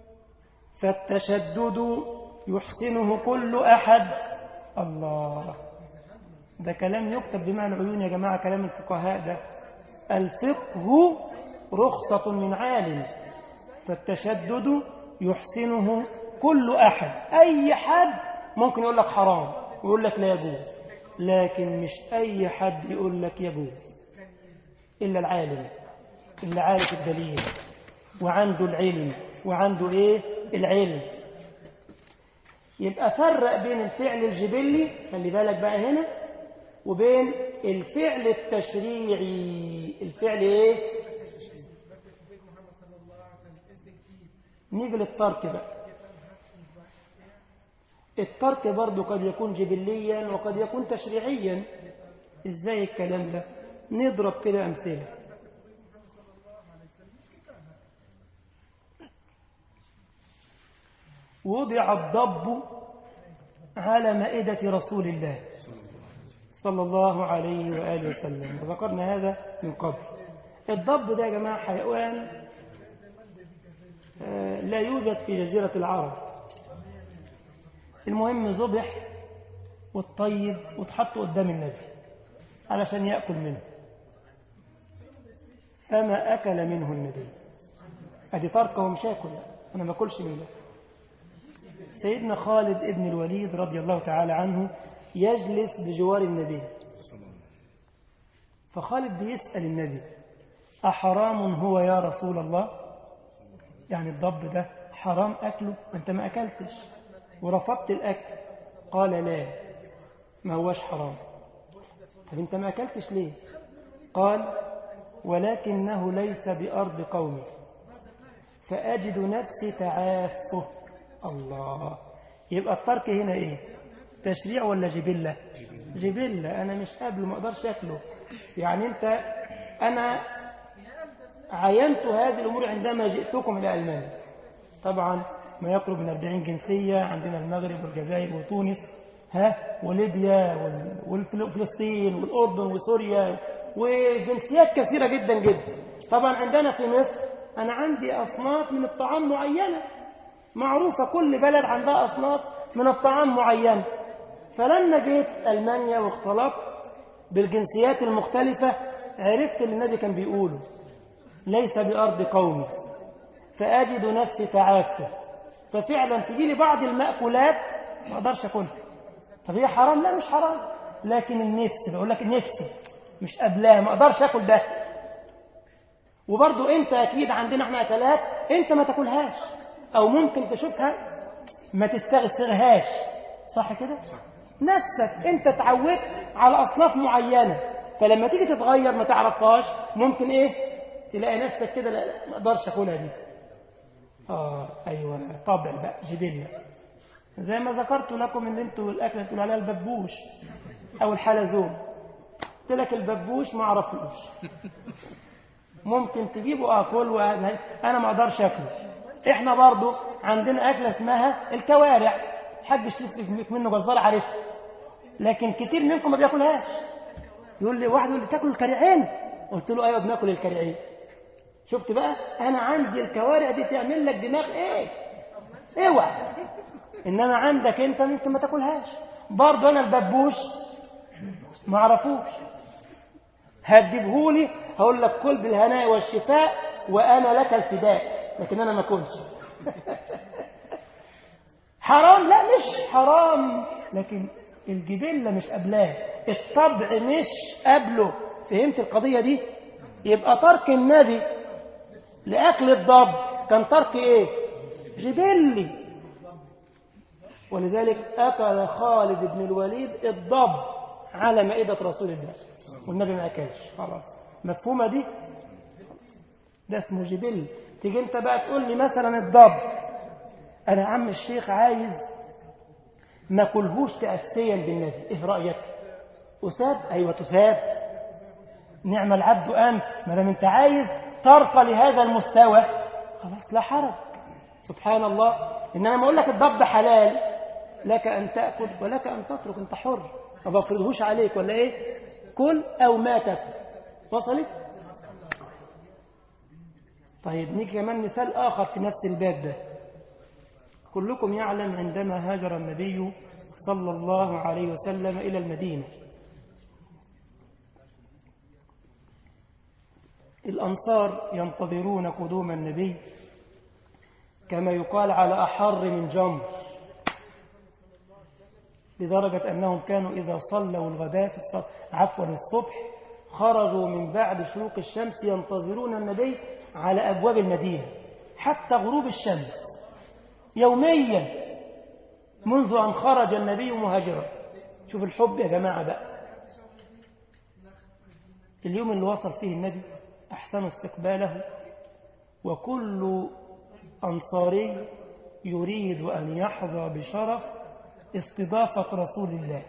فالتشدد يحسنه كل أحد الله ده كلام يكتب بمعنى العيون يا جماعة كلام الفقهاء ده الفقه رخصة من عالم فالتشدد يحسنه كل أحد أي حد ممكن يقول لك حرام ويقول لك لا يجوز لكن مش أي حد يقول لك يجوز إلا العالم اللي عارف الدليل وعنده العلم وعنده إيه العلم يبقى فرق بين الفعل الجبلي خلي بالك بقى هنا وبين الفعل التشريعي الفعل ايه نيجي للترك بقى الترك برضه قد يكون جبليا وقد يكون تشريعيا ازاي الكلام ده نضرب كده امثله وضع الضب على مائدة رسول الله صلى الله عليه وآله وسلم وذكرنا هذا من قبل الضب ده يا جماعة حيوان لا يوجد في جزيرة العرب المهم ذبح والطيب واتحط قدام النبي علشان يأكل منه فما أكل منه النبي أدي تركه مش ياكل أنا ما أكلش منه سيدنا خالد ابن الوليد رضي الله تعالى عنه يجلس بجوار النبي فخالد بيسأل النبي أحرام هو يا رسول الله يعني الضب ده حرام أكله أنت ما أكلتش ورفضت الأكل قال لا ما هوش حرام طب أنت ما أكلتش ليه قال ولكنه ليس بأرض قومي فأجد نفسي تعافه الله يبقى الترك هنا إيه تشريع ولا جبلة جبلة أنا مش قابله ما أقدرش أكله يعني أنت أنا عينت هذه الأمور عندما جئتكم إلى ألمانيا طبعا ما يقرب من 40 جنسية عندنا المغرب والجزائر وتونس ها وليبيا وفلسطين والأردن وسوريا وجنسيات كثيرة جدا جدا طبعا عندنا في مصر أنا عندي أصناف من الطعام معينة معروفة كل بلد عندها أصناف من الطعام معينة فلما جيت ألمانيا واختلطت بالجنسيات المختلفة عرفت اللي النبي كان بيقوله ليس بأرض قومي فأجد نفسي تعافى ففعلا تجي لي بعض المأكولات ما أقدرش أكلها طب هي حرام لا مش حرام لكن النفس بقول لك نفسي مش قبلها ما أقدرش أكل ده وبرضو أنت أكيد عندنا احنا أكلات أنت ما تاكلهاش أو ممكن تشوفها ما تستغسرهاش صح كده؟ نفسك أنت اتعودت على أصناف معينة فلما تيجي تتغير ما تعرفهاش ممكن إيه؟ تلاقي نفسك كده لا لا، ما أقدرش أكلها دي آه أيوة طبع بقى جبلة زي ما ذكرت لكم ان انتوا الاكله اللي بتقولوا عليها الببوش او الحلزون قلت لك الببوش ما اعرفوش ممكن تجيبوا اكل وهذا انا ما اقدرش اكله احنا برضو عندنا اكله اسمها الكوارع حاج شريف منه جزار عارفها لكن كتير منكم ما بياكلهاش يقول لي واحد يقول لي تاكل الكريعين قلت له ايوه بناكل الكريعين شفت بقى انا عندي الكوارع دي تعمل لك دماغ ايه اوعى انما عندك انت ممكن ما تاكلهاش برضه انا الببوش ما اعرفوش هتجيبهولي هقول لك كل بالهناء والشفاء وانا لك الفداء لكن انا ما اكلش حرام لا مش حرام لكن الجبلة مش قبلاه الطبع مش قبله فهمت القضية دي يبقى ترك النبي لأكل الضب كان ترك ايه جبلي ولذلك أكل خالد بن الوليد الضب على مائدة رسول الله والنبي ما أكلش خلاص مفهومة دي ده اسمه جبل تيجي انت بقى تقول لي مثلا الضب أنا عم الشيخ عايز ما كلهوش تأسيا بالنبي إيه رأيك أساب أيوة تساب نعم العبد أنت ما دام أنت عايز ترقى لهذا المستوى خلاص لا حرج سبحان الله إن أنا ما أقول لك الضب حلال لك أن تأكل ولك أن تترك أنت حر ما بفرضهوش عليك ولا إيه كل أو ما تأكل وصلت طيب نيجي كمان مثال آخر في نفس الباب ده كلكم يعلم عندما هاجر النبي صلى الله عليه وسلم إلى المدينة الأنصار ينتظرون قدوم النبي كما يقال على أحر من جمر لدرجة أنهم كانوا إذا صلوا الغداء عفوا الصبح خرجوا من بعد شروق الشمس ينتظرون النبي على أبواب المدينة حتى غروب الشمس يوميا منذ أن خرج النبي مهاجرا شوف الحب يا جماعة بقى اليوم اللي وصل فيه النبي أحسن استقباله وكل أنصاري يريد أن يحظى بشرف استضافة رسول الله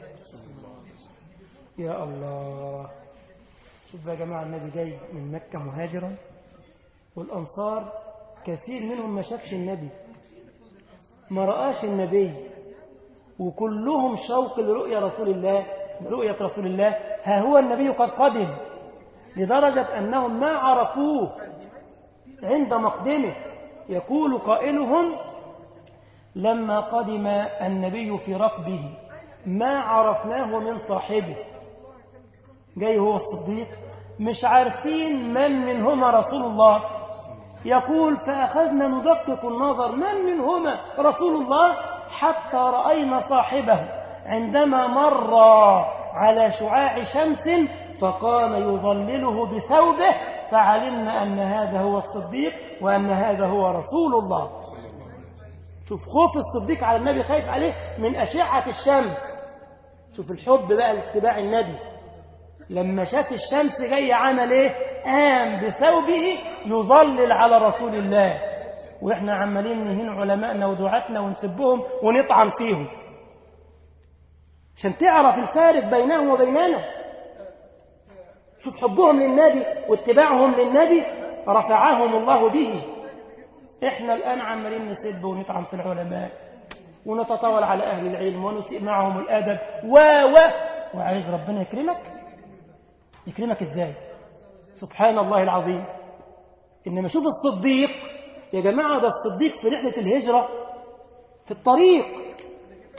يا الله شوف يا جماعة النبي جاي من مكة مهاجرا والأنصار كثير منهم ما شافش النبي ما رآش النبي وكلهم شوق لرؤية رسول الله رؤية رسول الله ها هو النبي قد قدم لدرجة أنهم ما عرفوه عند مقدمه يقول قائلهم لما قدم النبي في ركبه ما عرفناه من صاحبه جاي هو الصديق مش عارفين من منهما رسول الله يقول فأخذنا ندقق النظر من منهما رسول الله حتى رأينا صاحبه عندما مر على شعاع شمس فقام يظلله بثوبه فعلمنا أن هذا هو الصديق وأن هذا هو رسول الله شوف خوف الصديق على النبي خايف عليه من أشعة الشمس شوف الحب بقى لاتباع النبي لما شاف الشمس جاية عمل ايه قام بثوبه يظلل على رسول الله واحنا عمالين نهين علمائنا ودعاتنا ونسبهم ونطعن فيهم عشان تعرف الفارق بينهم وبيننا شوف حبهم للنبي واتباعهم للنبي رفعهم الله به احنا الآن عمالين نسب ونطعن في العلماء ونتطاول على أهل العلم ونسيء معهم الأدب و و وعايز ربنا يكرمك يكرمك ازاي سبحان الله العظيم إنما شوف الصديق يا جماعة ده الصديق في رحلة الهجرة في الطريق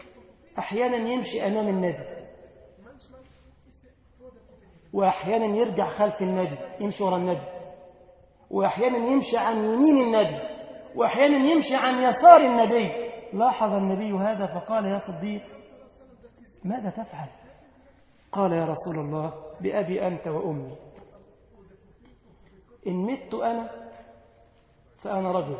أحيانا يمشي أمام النبي وأحيانا يرجع خلف النبي يمشي ورا النبي وأحيانا يمشي عن يمين النبي وأحيانا يمشي عن يسار النبي لاحظ النبي هذا فقال يا صديق ماذا تفعل قال يا رسول الله بأبي أنت وأمي إن مت أنا فأنا رجل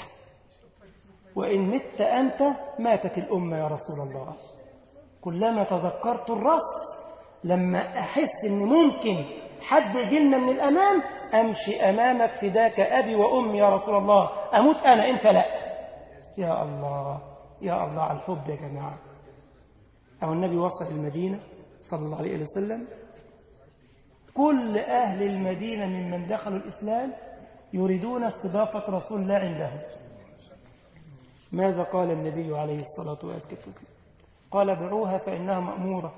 وإن مت أنت ماتت الأمة يا رسول الله كلما تذكرت الرأس لما أحس أن ممكن حد يجينا من الأمام أمشي أمامك فداك أبي وأمي يا رسول الله أموت أنا أنت لا يا الله يا الله على الحب يا جماعة أو النبي وصل المدينة صلى الله عليه وسلم كل أهل المدينة ممن دخلوا الإسلام يريدون استضافة رسول الله عندهم ماذا قال النبي عليه الصلاة والسلام قال ادعوها فإنها مأمورة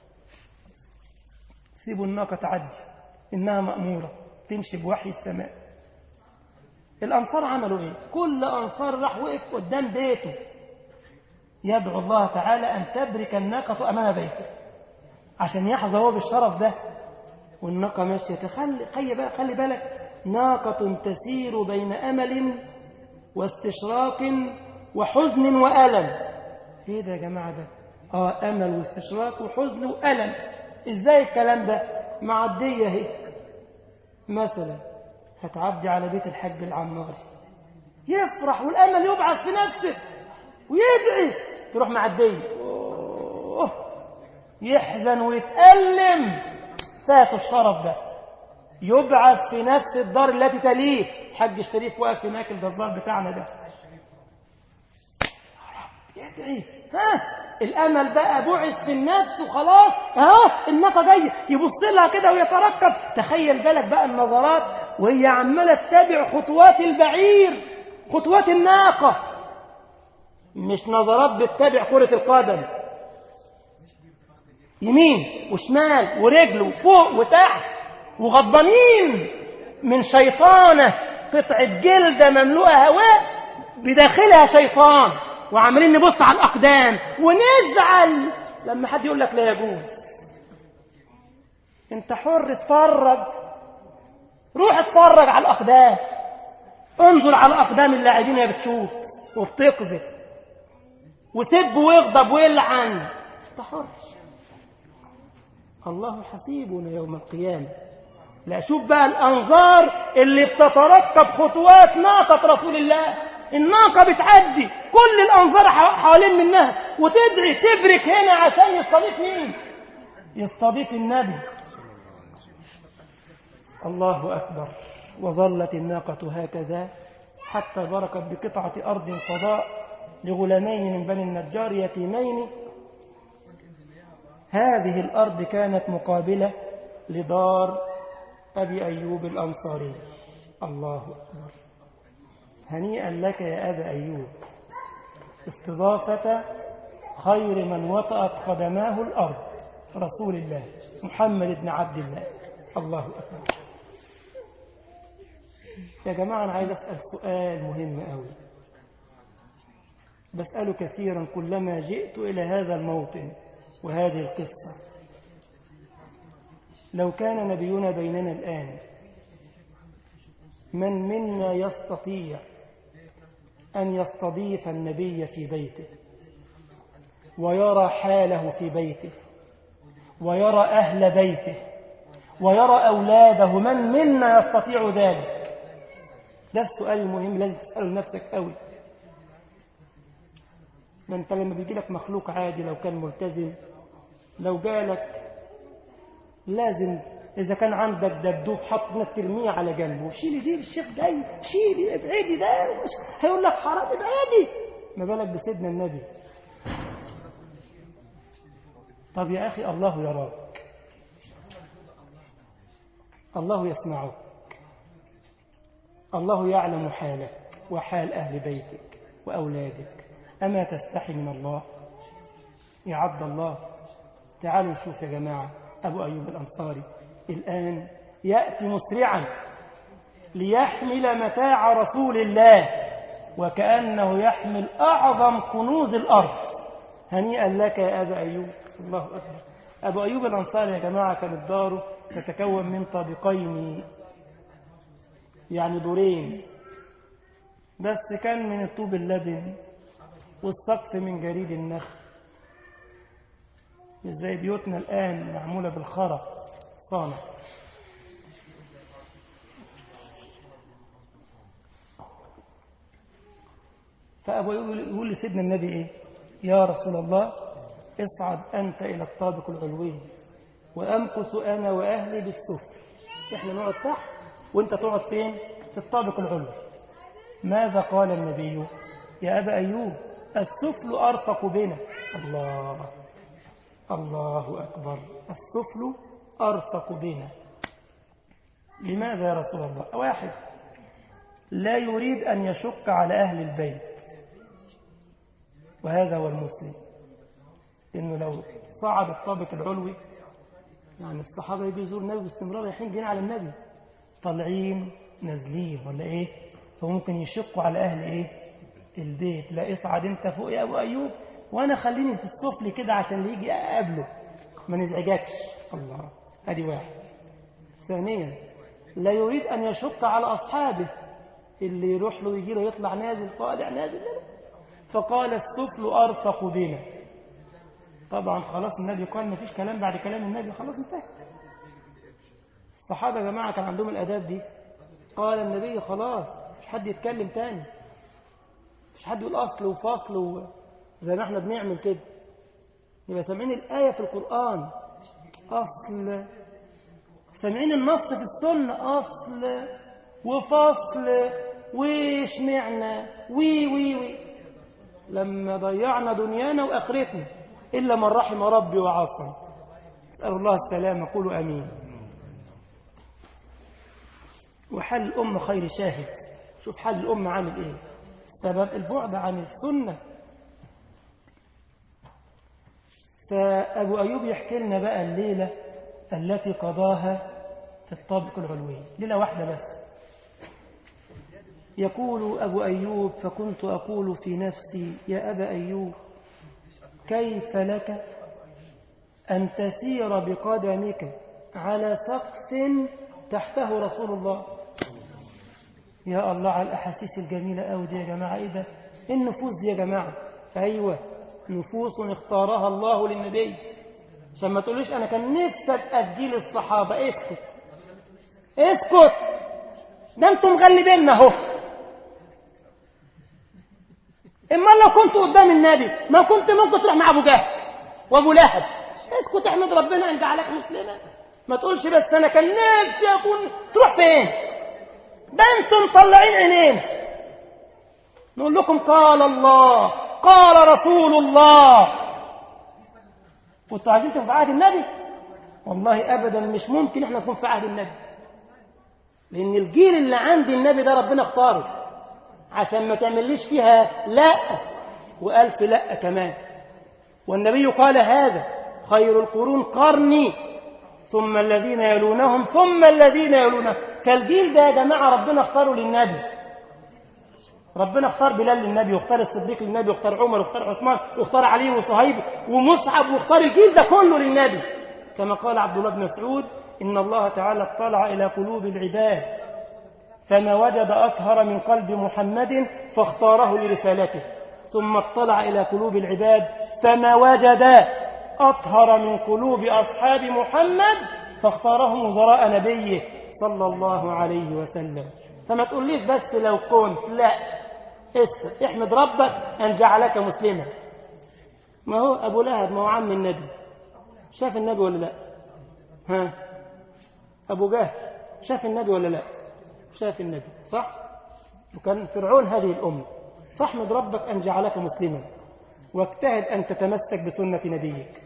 سيبوا الناقة تعدي إنها مأمورة تمشي بوحي السماء الأنصار عملوا إيه كل أنصار راح وقف قدام بيته يدعو الله تعالى أن تبرك الناقة أمام بيته عشان يحظى هو بالشرف ده والناقة ماشية خلي, خلي, بقى خلي بالك ناقة تسير بين أمل واستشراق وحزن وألم ايه ده يا جماعة ده اه أمل واستشراق وحزن وألم ازاي الكلام ده معدية اهي مثلا هتعدي على بيت الحج العماري يفرح والأمل يبعث في نفسه ويدعي تروح معدية أوه. يحزن ويتألم ساس الشرف ده يبعث في نفس الدار التي تليه حج الشريف واقف هناك الجزار بتاعنا ده يدعي ها الامل بقى بعث في النفس وخلاص ها النفى جايه يبص لها كده ويترقب تخيل بالك بقى النظرات وهي عماله تتابع خطوات البعير خطوات الناقه مش نظرات بتتابع كره القدم يمين وشمال ورجل وفوق وتحت وغضبانين من شيطانه قطعه جلده مملوءه هواء بداخلها شيطان وعمالين نبص على الأقدام ونزعل لما حد يقول لك لا يجوز انت حر اتفرج روح اتفرج على الأقدام انظر على أقدام اللاعبين يا بتشوف وبتقذف وتب ويغضب ويلعن انت حر الله حسيبنا يوم القيامة لا شوف بقى الأنظار اللي بتترقب خطوات ناقة رسول الله الناقة بتعدي كل الأنظار حوالين منها وتدعي تبرك هنا عشان يستضيف مين يستضيف النبي الله أكبر وظلت الناقة هكذا حتى بركت بقطعة أرض فضاء لغلامين من بني النجار يتيمين هذه الأرض كانت مقابلة لدار أبي أيوب الأنصاري الله أكبر هنيئا لك يا أبا أيوب استضافة خير من وطأت قدماه الأرض رسول الله محمد بن عبد الله الله أكبر يا جماعة أنا عايز أسأل سؤال مهم أوي بسأله كثيرا كلما جئت إلى هذا الموطن وهذه القصة لو كان نبينا بيننا الآن من منا يستطيع أن يستضيف النبي في بيته ويرى حاله في بيته ويرى أهل بيته ويرى أولاده من منا يستطيع ذلك ده السؤال المهم لازم تسأله لنفسك قوي ما انت لما بيجي لك مخلوق عادي لو كان ملتزم لو جالك لازم إذا كان عندك دبدوب حط انك ترميه على جنبه شيلي دي الشيخ جاي شيلي ابعدي ده هيقول لك حرام ابعدي ما بالك بسيدنا النبي طب يا أخي الله يراك الله يسمعك الله يعلم حالك وحال أهل بيتك وأولادك أما تستحي من الله يا عبد الله تعالوا نشوف يا جماعة أبو أيوب الأنصاري الآن يأتي مسرعا ليحمل متاع رسول الله وكأنه يحمل أعظم كنوز الأرض هنيئا لك يا أبا أيوب الله أكبر أبو أيوب الأنصاري يا جماعة كانت داره تتكون من طابقين يعني دورين بس كان من الطوب اللبن والسقف من جريد النخل مش زي بيوتنا الآن معمولة بالخرق صانع فأبو يقول لسيدنا النبي إيه يا رسول الله اصعد أنت إلى الطابق العلوي وأمكث أنا وأهلي بالسفل إحنا نقعد تحت وأنت تقعد فين في الطابق العلوي ماذا قال النبي يا أبا أيوب السفل أرفق بنا الله الله أكبر السفل أرفق بنا لماذا يا رسول الله واحد لا يريد أن يشق على أهل البيت وهذا هو المسلم إنه لو صعد الطابق العلوي يعني الصحابة بيزور النبي باستمرار رايحين جايين على النبي طالعين نازلين ولا إيه فممكن يشقوا على أهل إيه البيت لا اصعد أنت فوق يا أبو أيوب وأنا خليني في السفل كده عشان اللي يجي أقابله ما نزعجكش الله هذه واحد ثانيا لا يريد أن يشق على أصحابه اللي يروح له ويجي له يطلع نازل طالع نازل فقال السفل أرفق بنا طبعا خلاص النبي قال ما فيش كلام بعد كلام النبي خلاص انتهى الصحابة يا جماعة كان عندهم الأداب دي قال النبي خلاص مش حد يتكلم تاني مش حد يقول أصل وفصل و... زي ما احنا بنعمل كده يبقى سامعين الآية في القرآن أصل سامعين النص في السنة أصل وفصل واشمعنا وي وي وي لما ضيعنا دنيانا وآخرتنا إلا من رحم ربي وعصم أسأل الله السلامة قولوا أمين وحال الأمة خير شاهد شوف حال الأمة عامل إيه سبب البعد عن السنة فأبو أيوب يحكي لنا بقى الليلة التي قضاها في الطابق العلوي ليلة واحدة بس يقول أبو أيوب فكنت أقول في نفسي يا أبا أيوب كيف لك أن تسير بقدمك على سقف تحته رسول الله يا الله على الأحاسيس الجميلة أوي دي يا جماعة إيه ده النفوس دي يا جماعة أيوة نفوس اختارها الله للنبي عشان ما تقوليش أنا كان نفسي أبقى جيل الصحابة اسكت اسكت ده انتم مغلبيننا اهو اما لو كنت قدام النبي ما كنت ممكن تروح مع ابو جهل وابو لهب اسكت احمد ربنا ان جعلك مسلما ما تقولش بس انا كان نفسي اكون تروح فين ده انتم مطلعين عينين نقول لكم قال الله قال رسول الله كنتوا عايزين تكونوا في عهد النبي والله ابدا مش ممكن احنا نكون في عهد النبي لان الجيل اللي عند النبي ده ربنا اختاره عشان ما تعمليش فيها لا وألف لا كمان والنبي قال هذا خير القرون قرني ثم الذين يلونهم ثم الذين يلونهم فالجيل ده يا جماعة ربنا اختاره للنبي ربنا اختار بلال للنبي واختار الصديق للنبي واختار عمر واختار عثمان واختار علي وصهيب ومصعب واختار الجيل ده كله للنبي كما قال عبد الله بن مسعود إن الله تعالى اطلع إلى قلوب العباد فما وجد أطهر من قلب محمد فاختاره لرسالته ثم اطلع إلى قلوب العباد فما وجد أطهر من قلوب أصحاب محمد فاختارهم وزراء نبيه صلى الله عليه وسلم فما تقوليش بس لو كنت لا اسف احمد ربك أن جعلك مسلما ما هو أبو لهب ما هو عم النبي شاف النبي ولا لا ها أبو جهل شاف النبي ولا لا شاف النبي صح وكان فرعون هذه الأمة فاحمد ربك أن جعلك مسلما واجتهد أن تتمسك بسنة نبيك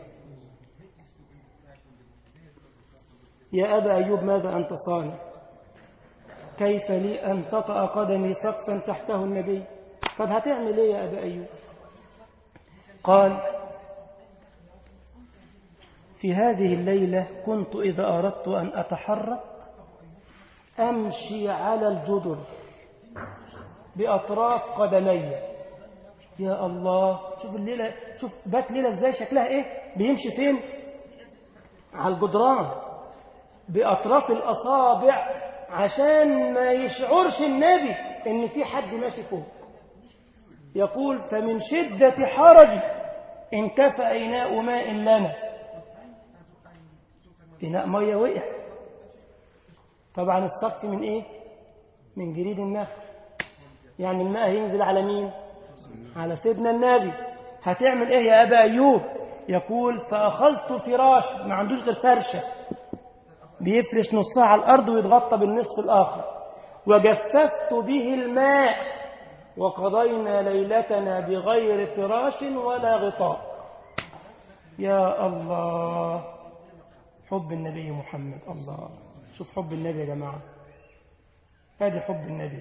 يا أبا أيوب ماذا أنت صانع كيف لي أن تطأ قدمي سقفا تحته النبي طب هتعمل إيه يا أبا أيوب قال في هذه الليلة كنت إذا أردت أن أتحرك أمشي على الجدر بأطراف قدمي يا الله شوف الليلة شوف بات ليلة ازاي شكلها ايه بيمشي فين على الجدران بأطراف الأصابع عشان ما يشعرش النبي ان في حد ماشي فوق يقول فمن شدة حرجي انكفى إناء ماء لنا إناء مية وقع طبعا الصف من إيه من جريد النخل يعني الماء هينزل على مين على سيدنا النبي هتعمل إيه يا أبا أيوب يقول فأخذت فراش ما عندوش غير فرشة بيفرش نصها على الأرض ويتغطى بالنصف الآخر وجففت به الماء وقضينا ليلتنا بغير فراش ولا غطاء يا الله حب النبي محمد الله شوف حب النبي يا جماعة هذه حب النبي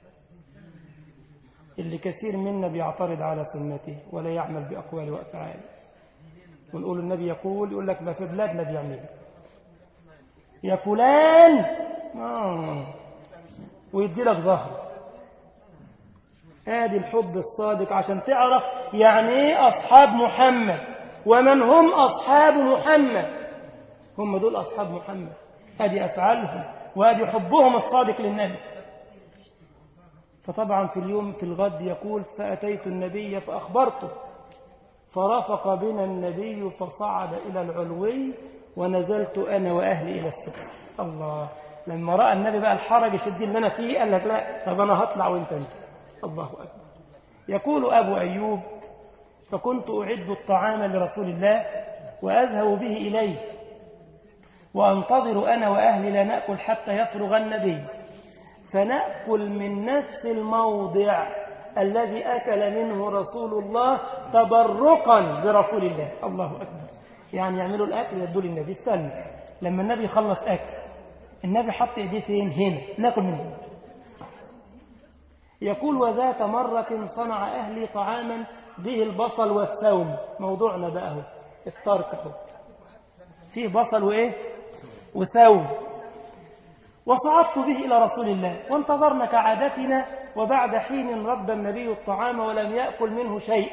اللي كثير منا بيعترض على سنته ولا يعمل بأقواله وأفعاله ونقول النبي يقول يقول لك ما في بلادنا بيعمل يا فلان آه. ويدي لك ظهر ادي الحب الصادق عشان تعرف يعني ايه اصحاب محمد ومن هم اصحاب محمد هم دول اصحاب محمد ادي افعالهم وادي حبهم الصادق للنبي فطبعا في اليوم في الغد يقول فاتيت النبي فاخبرته فرافق بنا النبي فصعد الى العلوي ونزلت انا واهلي الى السفل الله لما راى النبي بقى الحرج الشديد اللي انا فيه قال لك لا طب انا هطلع وانت انت الله أكبر يقول أبو أيوب فكنت أعد الطعام لرسول الله وأذهب به إليه وأنتظر أنا وأهلي لا نأكل حتى يفرغ النبي فنأكل من نفس الموضع الذي أكل منه رسول الله تبرقا برسول الله الله أكبر يعني يعملوا الأكل يدوا للنبي استنى لما النبي يخلص أكل النبي حط إيديه فين هنا ناكل من هنا يقول وذات مرة صنع أهلي طعاما به البصل والثوم موضوعنا بقى هو الترك هو فيه بصل وإيه وثوم وصعدت به إلى رسول الله وانتظرنا كعادتنا وبعد حين رد النبي الطعام ولم يأكل منه شيء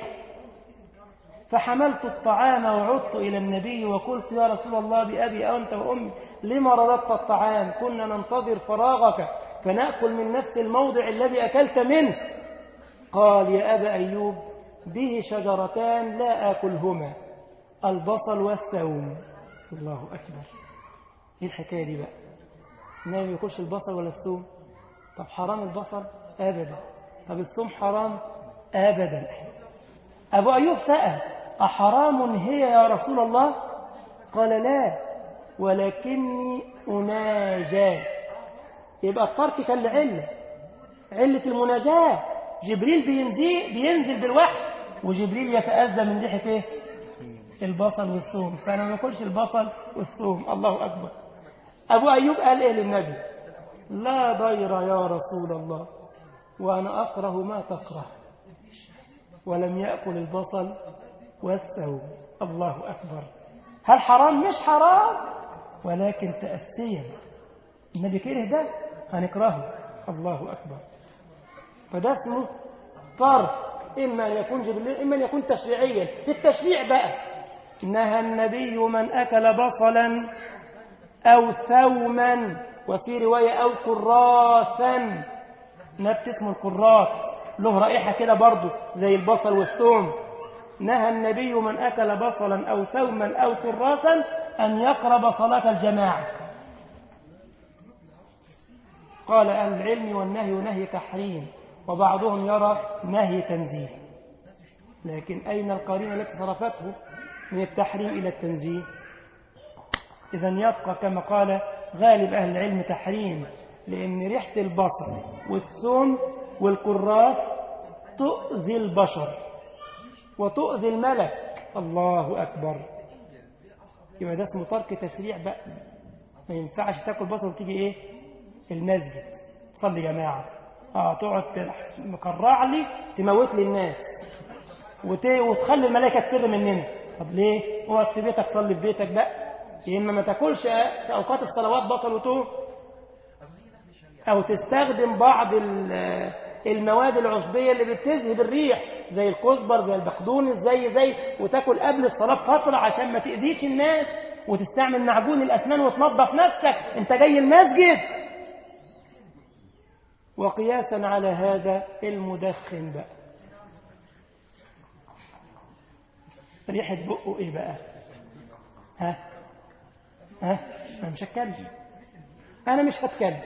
فحملت الطعام وعدت إلى النبي وقلت يا رسول الله بأبي أنت وأمي لما رددت الطعام كنا ننتظر فراغك فنأكل من نفس الموضع الذي أكلت منه قال يا أبا أيوب به شجرتان لا آكلهما البصل والثوم الله أكبر إيه الحكاية دي بقى النبي ياكلش البصل ولا الثوم طب حرام البصل أبدا طب الثوم حرام أبدا أبو أيوب سأل أحرام هي يا رسول الله قال لا ولكني أناجى يبقى الترك كان لعلة علة المناجاة جبريل بينزل, بينزل بالوحي وجبريل يتأذى من ريحة ايه البصل والثوم فأنا ما ناكلش البصل والثوم الله أكبر أبو أيوب قال إيه للنبي لا ضير يا رسول الله وأنا أكره ما تكره ولم يأكل البصل والثوم الله أكبر هل حرام مش حرام ولكن تأسيا النبي كره ده هنكرهه الله أكبر فده اسمه طرف إما أن يكون جبلي إما أن يكون تشريعيا في التشريع بقى نهى النبي من أكل بصلا أو ثوما وفي رواية أو كراسا نبت اسمه الكراس له رائحة كده برضه زي البصل والثوم نهى النبي من أكل بصلا أو ثوما أو كراسا أن يقرب صلاة الجماعة قال أهل العلم والنهي نهي تحريم وبعضهم يرى نهي تنزيه لكن أين القرينة التي صرفته من التحريم إلى التنزيه إذا يبقى كما قال غالب أهل العلم تحريم لأن ريحة البصل والثوم والكراث تؤذي البشر وتؤذي الملك الله أكبر يبقى ده اسمه ترك تشريع بقى ما ينفعش تاكل بصل وتيجي ايه المسجد تصلي جماعة اه تقعد مقرع لي تموت لي الناس وت... وتخلي الملائكة تسر مننا طب ليه؟ اقعد في بيتك صلي في بيتك بقى يا اما ما تاكلش في اوقات الصلوات بصل وتوم او تستخدم بعض المواد العشبية اللي بتذهب الريح زي الكزبر زي البقدونس زي زي وتاكل قبل الصلاة فترة عشان ما تأذيش الناس وتستعمل معجون الأسنان وتنظف نفسك انت جاي المسجد وقياسا على هذا المدخن بقى ريحة بقه ايه بقى ها ها انا مش هتكلم انا مش هتكلم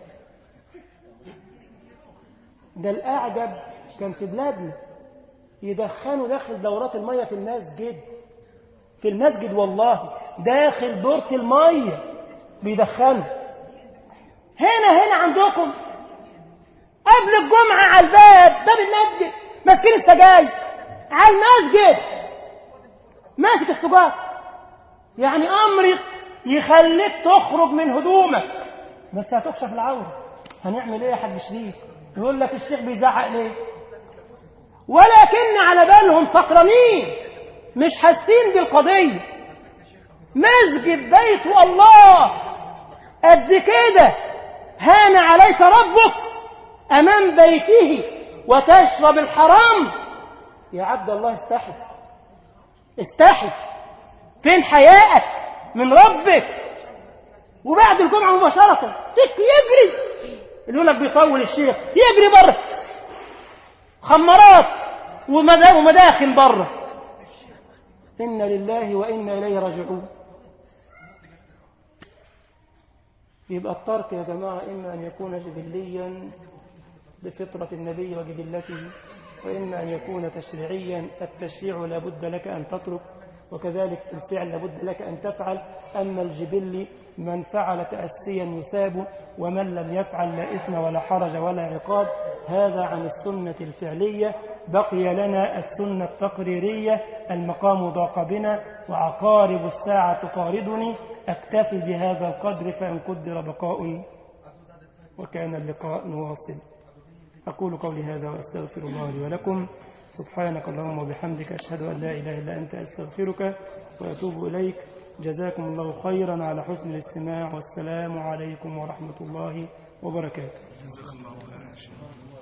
ده الاعجب كان في بلادنا يدخنوا داخل دورات المية في المسجد في المسجد والله داخل دورة المية بيدخنوا هنا هنا عندكم قبل الجمعة على الباب باب المسجد ماسكين السجاير على المسجد ماسك السجار يعني أمر يخليك تخرج من هدومك بس هتكشف العورة هنعمل ايه يا حاج شريف يقول لك الشيخ بيزعق ليه ولكن على بالهم سكرانين مش حاسين بالقضية مسجد بيت الله قد كده هان عليك ربك أمام بيته وتشرب الحرام يا عبد الله استحي استحي فين حياءك من ربك وبعد الجمعة مباشرة تك يجري يقول لك بيطول الشيخ يجري بره خمرات ومداخل بره إنا لله وإنا إليه راجعون يبقى الترك يا جماعة إما أن يكون جبليا بفطرة النبي وجبلته وإما أن يكون تشريعيا التشريع لابد لك أن تترك وكذلك الفعل لابد لك أن تفعل أما الجبل من فعل تأسيا يثاب ومن لم يفعل لا إثم ولا حرج ولا عقاب هذا عن السنة الفعلية بقي لنا السنة التقريرية المقام ضاق بنا وعقارب الساعة تقارضني أكتفي بهذا القدر فإن قدر بقاء وكان اللقاء نواصل أقول قولي هذا وأستغفر الله لي ولكم سبحانك اللهم وبحمدك أشهد أن لا إله إلا أنت أستغفرك وأتوب إليك جزاكم الله خيرا على حسن الاستماع والسلام عليكم ورحمة الله وبركاته